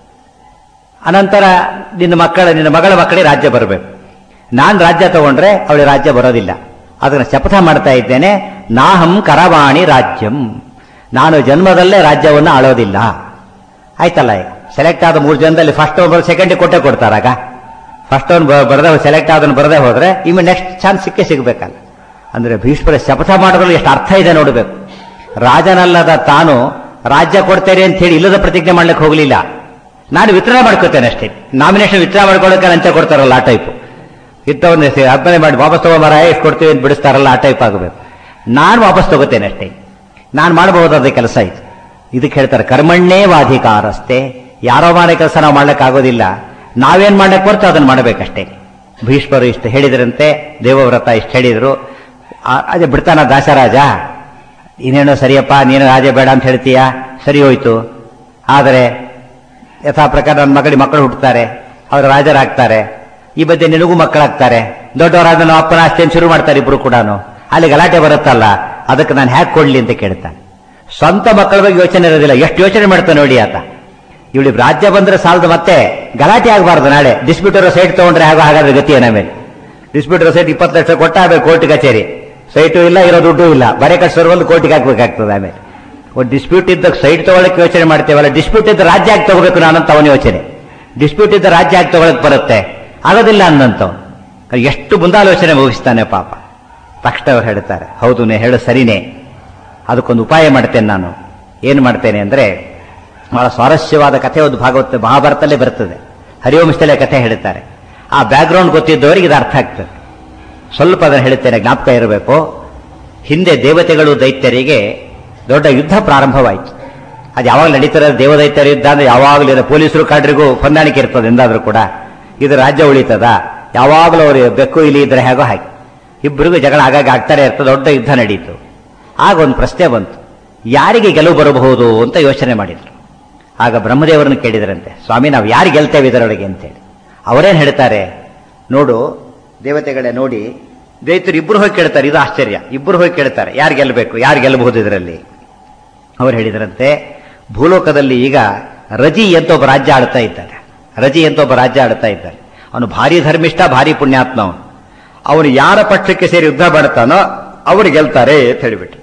Speaker 1: ಅನಂತರ ನಿನ್ನ ಮಕ್ಕಳ ನಿನ್ನ ಮಗಳ ಮಕ್ಕಳಿಗೆ ರಾಜ್ಯ ಬರಬೇಕು ನಾನು ರಾಜ್ಯ ತಗೊಂಡ್ರೆ ಅವಳಿಗೆ ರಾಜ್ಯ ಬರೋದಿಲ್ಲ ಅದನ್ನು ಶಪಥ ಮಾಡ್ತಾ ಇದ್ದೇನೆ ನಾಹಂ ಕರವಾಣಿ ರಾಜ್ಯಂ ನಾನು ಜನ್ಮದಲ್ಲೇ ರಾಜ್ಯವನ್ನು ಆಳೋದಿಲ್ಲ ಆಯ್ತಲ್ಲ ಈಗ ಸೆಲೆಕ್ಟ್ ಆದ ಮೂರು ಜನದಲ್ಲಿ ಫಸ್ಟ್ ಒಬ್ಬರು ಸೆಕೆಂಡ್ ಕೊಟ್ಟೆ ಕೊಡ್ತಾರಾಗ ಫಸ್ಟ್ ಅವ್ನು ಬರದೆ ಸೆಲೆಕ್ಟ್ ಆದನ್ನು ಬರದೆ ಹೋದ್ರೆ ಇನ್ನು ನೆಕ್ಸ್ಟ್ ಚಾನ್ಸ್ ಸಿಕ್ಕೇ ಸಿಗಬೇಕಲ್ಲ ಅಂದ್ರೆ ಭೀಷ್ಮರ ಶಪಥ ಮಾಡೋದ್ರಲ್ಲಿ ಎಷ್ಟು ಅರ್ಥ ಇದೆ ನೋಡಬೇಕು ರಾಜನಲ್ಲದ ತಾನು ರಾಜ್ಯ ಕೊಡ್ತೇನೆ ಅಂತ ಹೇಳಿ ಇಲ್ಲದ ಪ್ರತಿಜ್ಞೆ ಮಾಡ್ಲಿಕ್ಕೆ ಹೋಗಲಿಲ್ಲ ನಾನು ವಿತರಣೆ ಮಾಡ್ಕೋತೇನೆ ಅಷ್ಟೇ ನಾಮಿನೇಷನ್ ವಿತರಣೆ ಮಾಡ್ಕೊಳ್ಳೋಕೆ ಲಂಚ ಕೊಡ್ತಾರಲ್ಲ ಆ ಟೈಪ್ ಇತ್ತವನ್ನ ಅರ್ಪಣೆ ಮಾಡಿ ವಾಪಸ್ ತಗೊಂಬಾರ ಎಷ್ಟು ಕೊಡ್ತೀವಿ ಅಂತ ಬಿಡಿಸ್ತಾರಲ್ಲ ಆ ಟೈಪ್ ಆಗಬೇಕು ನಾನು ವಾಪಸ್ ತಗೋತೇನೆ ಅಷ್ಟೇ ನಾನು ಮಾಡಬಹುದಾದ ಕೆಲಸ ಇದು ಇದಕ್ಕೆ ಹೇಳ್ತಾರೆ ಕರ್ಮಣ್ಣೇ ವಾಧಿಕಾರಸ್ತೆ ಯಾರೋ ಮಾಡೋ ಕೆಲಸ ನಾವು ಮಾಡ್ಲಿಕ್ಕೆ ಆಗೋದಿಲ್ಲ ನಾವೇನ್ ಮಾಡ್ಲಿಕ್ಕೆ ಬರ್ತೋ ಅದನ್ನ ಮಾಡಬೇಕಷ್ಟೇ ಭೀಷ್ಮರು ಇಷ್ಟು ಹೇಳಿದ್ರಂತೆ ದೇವವ್ರತ ಇಷ್ಟು ಹೇಳಿದ್ರು ಆ- ಅದೇ ಬಿಡ್ತಾನ ದಾಸರಾಜ ನೀನೇನೋ ಸರಿಯಪ್ಪ ನೀನು ರಾಜ ಬೇಡ ಅಂತ ಹೇಳ್ತೀಯಾ ಸರಿ ಹೋಯ್ತು ಆದರೆ ಯಥಾ ಪ್ರಕಾರ ನನ್ನ ಮಗಳಿಗೆ ಮಕ್ಕಳು ಹುಟ್ಟುತ್ತಾರೆ ಅವರು ರಾಜರಾಗ್ತಾರೆ ಈ ಮಧ್ಯೆ ನಿನಗೂ ಮಕ್ಕಳಾಗ್ತಾರೆ ದೊಡ್ಡವರಾದ ನಮ್ಮ ಅಪ್ಪನ ಆಸ್ತಿಯನ್ನು ಶುರು ಮಾಡ್ತಾರೆ ಇಬ್ರು ಕೂಡ ಅಲ್ಲಿ ಗಲಾಟೆ ಬರುತ್ತಲ್ಲ ಅದಕ್ಕೆ ನಾನು ಹ್ಯಾಕ್ ಕೊಡ್ಲಿ ಅಂತ ಕೇಳ್ತಾನೆ ಸ್ವಂತ ಮಕ್ಕಳ ಬಗ್ಗೆ ಯೋಚನೆ ಇರೋದಿಲ್ಲ ಎಷ್ಟು ಯೋಚನೆ ಮಾಡ್ತಾನೆ ನೋಡಿ ಆತ ಇವಳಿ ರಾಜ್ಯ ಬಂದ್ರೆ ಸಾಲದು ಮತ್ತೆ ಗಲಾಟೆ ಆಗಬಾರ್ದು ನಾಳೆ ಡಿಸ್ಪ್ಯೂಟರ್ ಸೈಟ್ ತಗೊಂಡ್ರೆ ಆಗೋ ಹಾಗಾದ್ರೆ ಗತಿ ಏನ ಮೇಲೆ ಡಿಸ್ಪ್ಯೂಟರ್ ಸೈಟ್ ಇಪ್ಪತ್ತು ಲಕ್ಷ ಕೊಟ್ಟಾಗಬೇಕು ಕೋರ್ಟ್ ಕಚೇರಿ ಸೈಟು ಇಲ್ಲ ಇರೋ ದುಡ್ಡು ಇಲ್ಲ ಬರೆ ಕಟ್ಸೋರು ಒಂದು ಕೋರ್ಟಿಗೆ ಹಾಕ್ಬೇಕಾಗ್ತದೆ ಆಮೇಲೆ ಒಂದು ಡಿಸ್ಪ್ಯೂಟ್ ಇದ್ದ ಸೈಟ್ ತಗೊಳಕ್ಕೆ ಯೋಚನೆ ಮಾಡ್ತೇವಲ್ಲ ಡಿಸ್ಪ್ಯೂಟ್ ಇದ್ದ ರಾಜ್ಯ ಆಗಿ ತಗೋಬೇಕು ನಾನಂತ ಅವನ ಯೋಚನೆ ಡಿಸ್ಪ್ಯೂಟ್ ಇದ್ದ ರಾಜ್ಯ ಆಗಿ ತಗೊಳಕ್ ಬರುತ್ತೆ ಆಗೋದಿಲ್ಲ ಅನ್ನಂತವ್ ಎಷ್ಟು ಮುಂದಾಲೋಚನೆ ಮುಗಿಸ್ತಾನೆ ಪಾಪ ತಕ್ಷಣ ಅವ್ರು ಹೇಳ್ತಾರೆ ಹೌದು ನೀ ಹೇಳು ಸರಿನೇ ಅದಕ್ಕೊಂದು ಉಪಾಯ ಮಾಡ್ತೇನೆ ನಾನು ಏನು ಮಾಡ್ತೇನೆ ಅಂದ್ರೆ ಬಹಳ ಸ್ವಾರಸ್ಯವಾದ ಕಥೆ ಒಂದು ಭಾಗವತ ಮಹಾಭಾರತಲ್ಲೇ ಬರ್ತದೆ ಹರಿವಂಶದಲ್ಲೇ ಕಥೆ ಹೇಳ್ತಾರೆ ಆ ಬ್ಯಾಕ್ಗ್ರೌಂಡ್ ಗೊತ್ತಿದ್ದವರಿಗೆ ಇದು ಅರ್ಥ ಆಗ್ತದೆ ಸ್ವಲ್ಪ ಅದನ್ನು ಹೇಳ್ತೇನೆ ಜ್ಞಾಪಕ ಇರಬೇಕು ಹಿಂದೆ ದೇವತೆಗಳು ದೈತ್ಯರಿಗೆ ದೊಡ್ಡ ಯುದ್ಧ ಪ್ರಾರಂಭವಾಯಿತು ಅದು ಯಾವಾಗ ನಡೀತಾರೆ ದೇವದೈತ್ಯರ ಯುದ್ಧ ಅಂದ್ರೆ ಯಾವಾಗಲೂ ಇದೆ. ಪೊಲೀಸರು ಕಾಡ್ರಿಗೂ ಹೊಂದಾಣಿಕೆ ಇರ್ತದೆ ಎಂದಾದ್ರೂ ಕೂಡ ಇದು ರಾಜ್ಯ ಉಳಿತದ ಯಾವಾಗಲೂ ಅವರು ಬೆಕ್ಕು ಇಲ್ಲಿ ಇದ್ರೆ ಹೇಗೋ ಹಾಗೆ ಇಬ್ಬರಿಗೂ ಜಗಳ ಆಗಾಗ ಆಗ್ತಾರೆ ಇರ್ತದೆ ದೊಡ್ಡ ಯುದ್ಧ ನಡೀತು ಆಗ ಒಂದು ಪ್ರಶ್ನೆ ಬಂತು ಯಾರಿಗೆ ಗೆಲುವು ಬರಬಹುದು ಅಂತ ಯೋಚನೆ ಮಾಡಿದ್ರು ಆಗ ಬ್ರಹ್ಮದೇವರನ್ನು ಕೇಳಿದ್ರಂತೆ ಸ್ವಾಮಿ ನಾವು ಯಾರು ಗೆಲ್ತೇವೆ ಇದರೊಳಗೆ ಅಂತೇಳಿ ಅವರೇನು ಹೇಳ್ತಾರೆ ನೋಡು ದೇವತೆಗಳೇ ನೋಡಿ ದೈತ್ಯರು ಇಬ್ಬರು ಹೋಗಿ ಕೇಳ್ತಾರೆ ಇದು ಆಶ್ಚರ್ಯ ಇಬ್ಬರು ಹೋಗಿ ಕೇಳ್ತಾರೆ ಯಾರು ಗೆಲ್ಲಬೇಕು ಯಾರು ಗೆಲ್ಲಬಹುದು ಇದರಲ್ಲಿ ಅವರು ಹೇಳಿದ್ರಂತೆ ಭೂಲೋಕದಲ್ಲಿ ಈಗ ರಜಿ ಅಂತ ಒಬ್ಬ ರಾಜ್ಯ ಆಡ್ತಾ ಇದ್ದಾನೆ ರಜಿ ಅಂತ ಒಬ್ಬ ರಾಜ್ಯ ಆಡ್ತಾ ಇದ್ದಾನೆ ಅವನು ಭಾರಿ ಧರ್ಮಿಷ್ಠ ಭಾರಿ ಪುಣ್ಯಾತ್ಮ ಅವನು ಅವನು ಯಾರ ಪಕ್ಷಕ್ಕೆ ಸೇರಿ ಯುದ್ಧ ಮಾಡ್ತಾನೋ ಅವರು ಗೆಲ್ತಾರೆ ಅಂತ ಹೇಳಿಬಿಟ್ಟು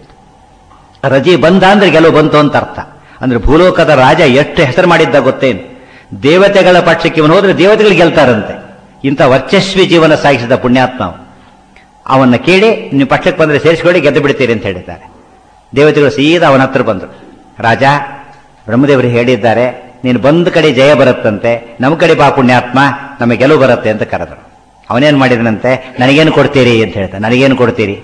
Speaker 1: ರಜಿ ಬಂದ ಅಂದ್ರೆ ಗೆಲುವು ಬಂತು ಅಂತ ಅರ್ಥ ಅಂದ್ರೆ ಭೂಲೋಕದ ರಾಜ ಎಷ್ಟು ಹೆಸರು ಮಾಡಿದ್ದ ಗೊತ್ತೇನು ದೇವತೆಗಳ ಪಕ್ಷಕ್ಕೆ ಇವನು ಹೋದ್ರೆ ದೇವತೆಗಳು ಗೆಲ್ತಾರಂತೆ ಇಂಥ ವರ್ಚಸ್ವಿ ಜೀವನ ಸಾಗಿಸಿದ ಪುಣ್ಯಾತ್ಮ ಅವನು. ಅವನ್ನ ಕೇಳಿ ನೀವು ಪಕ್ಷಕ್ಕೆ ಬಂದ್ರೆ ಸೇರಿಸಿಕೊಳ್ಳಿ ಗೆದ್ದು ಬಿಡ್ತೀರಿ ಅಂತ ಹೇಳಿದ್ದಾರೆ ದೇವತೆಗಳು ಸೀದಾ ಅವನ ಹತ್ರ ಬಂದರು ರಾಜ ಬ್ರಹ್ಮದೇವರು ಹೇಳಿದ್ದಾರೆ ನೀನು ಬಂದ ಕಡೆ ಜಯ ಬರುತ್ತಂತೆ ನಮ್ಮ ಕಡೆ ಬಾ ಪುಣ್ಯಾತ್ಮ ನಮಗೆ ಗೆಲುವು ಬರುತ್ತೆ ಅಂತ ಕರೆದರು ಅವನೇನು ಮಾಡಿದನಂತೆ ನನಗೇನು ಕೊಡ್ತೀರಿ ಅಂತ ಹೇಳ್ತಾನೆ ನನಗೇನು ಕೊಡ್ತೀರಿ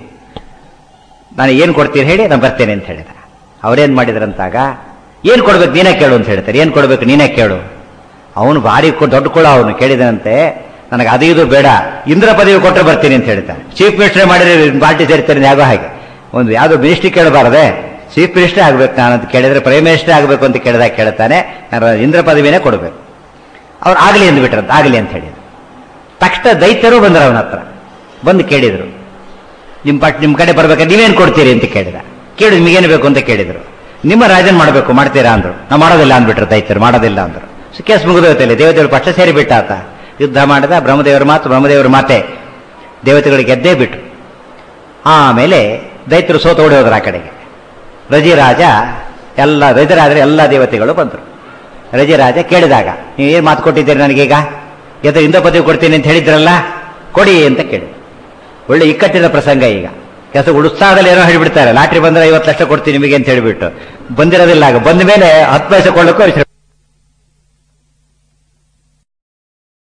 Speaker 1: ನಾನು ಏನು ಕೊಡ್ತೀರಿ ಹೇಳಿ ನಾನು ಬರ್ತೇನೆ ಅಂತ ಹೇಳಿದ ಅವ್ರೇನ್ ಮಾಡಿದ್ರಂತಾಗ ಏನು ಕೊಡ್ಬೇಕು ನೀನೇ ಕೇಳು ಅಂತ ಹೇಳ್ತಾರೆ ಏನು ಕೊಡ್ಬೇಕು ನೀನೇ ಕೇಳು ಅವನು ಭಾರಿ ಕೊ- ದೊಡ್ಡ ಕುಳ ಅವನು ಕೇಳಿದನಂತೆ ನನಗೆ ಅದು ಇದು ಬೇಡ ಇಂದ್ರ ಪದವಿ ಕೊಟ್ಟರೆ ಬರ್ತೀನಿ ಅಂತ ಹೇಳ್ತಾನೆ ಚೀಫ್ ಮಿನಿಸ್ಟರ್ ಮಾಡಿದ್ರೆ ಪಾರ್ಟಿ ಸೇರ್ತಾರೆ ಯಾಗೋ ಹಾಗೆ ಒಂದು ಯಾವ್ದೋ ಮಿನಿಸ್ಟ್ರಿ ಕೇಳಬಾರದೆ ಚೀಫ್ ಮಿನಿಸ್ಟರ್ ಆಗ್ಬೇಕು ನಾನು ಅಂತ ಕೇಳಿದ್ರೆ ಪ್ರೈಮ್ ಮಿನಿಸ್ಟರ್ ಆಗಬೇಕು ಅಂತ ಕೇಳಿದಾಗ ಕೇಳ್ತಾನೆ ನಾನು ಇಂದ್ರ ಪದವಿನೇ ಕೊಡಬೇಕು ಅವ್ರು ಆಗಲಿ ಅಂದ್ಬಿಟ್ರಂತ ಆಗಲಿ ಅಂತ ಹೇಳಿದ್ರು ತಕ್ಷಣ ದೈತ್ಯರು ಬಂದರು ಅವನ ಹತ್ರ ಬಂದು ಕೇಳಿದ್ರು ನಿಮ್ಮ ಪಟ್ ನಿಮ್ಮ ಕಡೆ ಬರ್ಬೇಕಾದ್ರೆ ನೀವೇನು ಕೊಡ್ತೀರಿ ಅಂತ ಕೇಳಿದ ಕೇಳಿ ನಿಮಗೇನು ಬೇಕು ಅಂತ ಕೇಳಿದ್ರು ನಿಮ್ಮ ರಾಜನ್ ಮಾಡಬೇಕು ಮಾಡ್ತೀರಾ ಅಂದ್ರು ನಾವು ಮಾಡೋದಿಲ್ಲ ಅಂದ್ಬಿಟ್ರು ದೈತ್ಯರು ಮಾಡೋದಿಲ್ಲ ಅಂದ್ರು ಸೊ ಕೇಸ್ ಮುಗಿದೋಯ್ತಲ್ಲಿ ದೇವತೆಗಳು ಪಕ್ಷ ಸೇರಿ ಬಿಟ್ಟ ಆತ ಯುದ್ಧ ಮಾಡಿದ ಬ್ರಹ್ಮದೇವರ ಮಾತು ಬ್ರಹ್ಮದೇವರ ಮಾತೆ ದೇವತೆಗಳಿಗೆ ಗೆದ್ದೇ ಬಿಟ್ರು ಆಮೇಲೆ ದೈತ್ಯರು ಸೋತು ಓಡಿ ಹೋದ್ರು ಆ ಕಡೆಗೆ ರಜಿರಾಜ ಎಲ್ಲ ರಜರಾದ್ರೆ ಎಲ್ಲ ದೇವತೆಗಳು ಬಂದರು ರಜಿರಾಜ ಕೇಳಿದಾಗ ನೀವು ಏನು ಮಾತು ಕೊಟ್ಟಿದ್ದೀರಿ ನನಗೀಗ ಎದು ಇಂದ ಪದವಿ ಕೊಡ್ತೀನಿ ಅಂತ ಹೇಳಿದ್ರಲ್ಲ ಕೊಡಿ ಅಂತ ಕೇಳಿ ಒಳ್ಳೆ ಇಕ್ಕಟ್ಟಿನ ಪ್ರಸಂಗ ಈಗ ಕೆಲಸ ಉತ್ಸಾಹದಲ್ಲಿ ಏನೋ ಹೇಳಿಬಿಡ್ತಾರೆ ಲಾಟ್ರಿ ಬಂದ್ರೆ ಐವತ್ತು ಲಕ್ಷ ಕೊಡ್ತೀನಿ ನಿಮಗೆ ಅಂತ ಹೇಳಿಬಿಟ್ಟು ಬಂದಿರೋದಿಲ್ಲ ಆಗ ಬಂದ ಮೇಲೆ ಹತ್ತು ಪೈಸೆ ಕೊಳ್ಳಕ್ಕೂ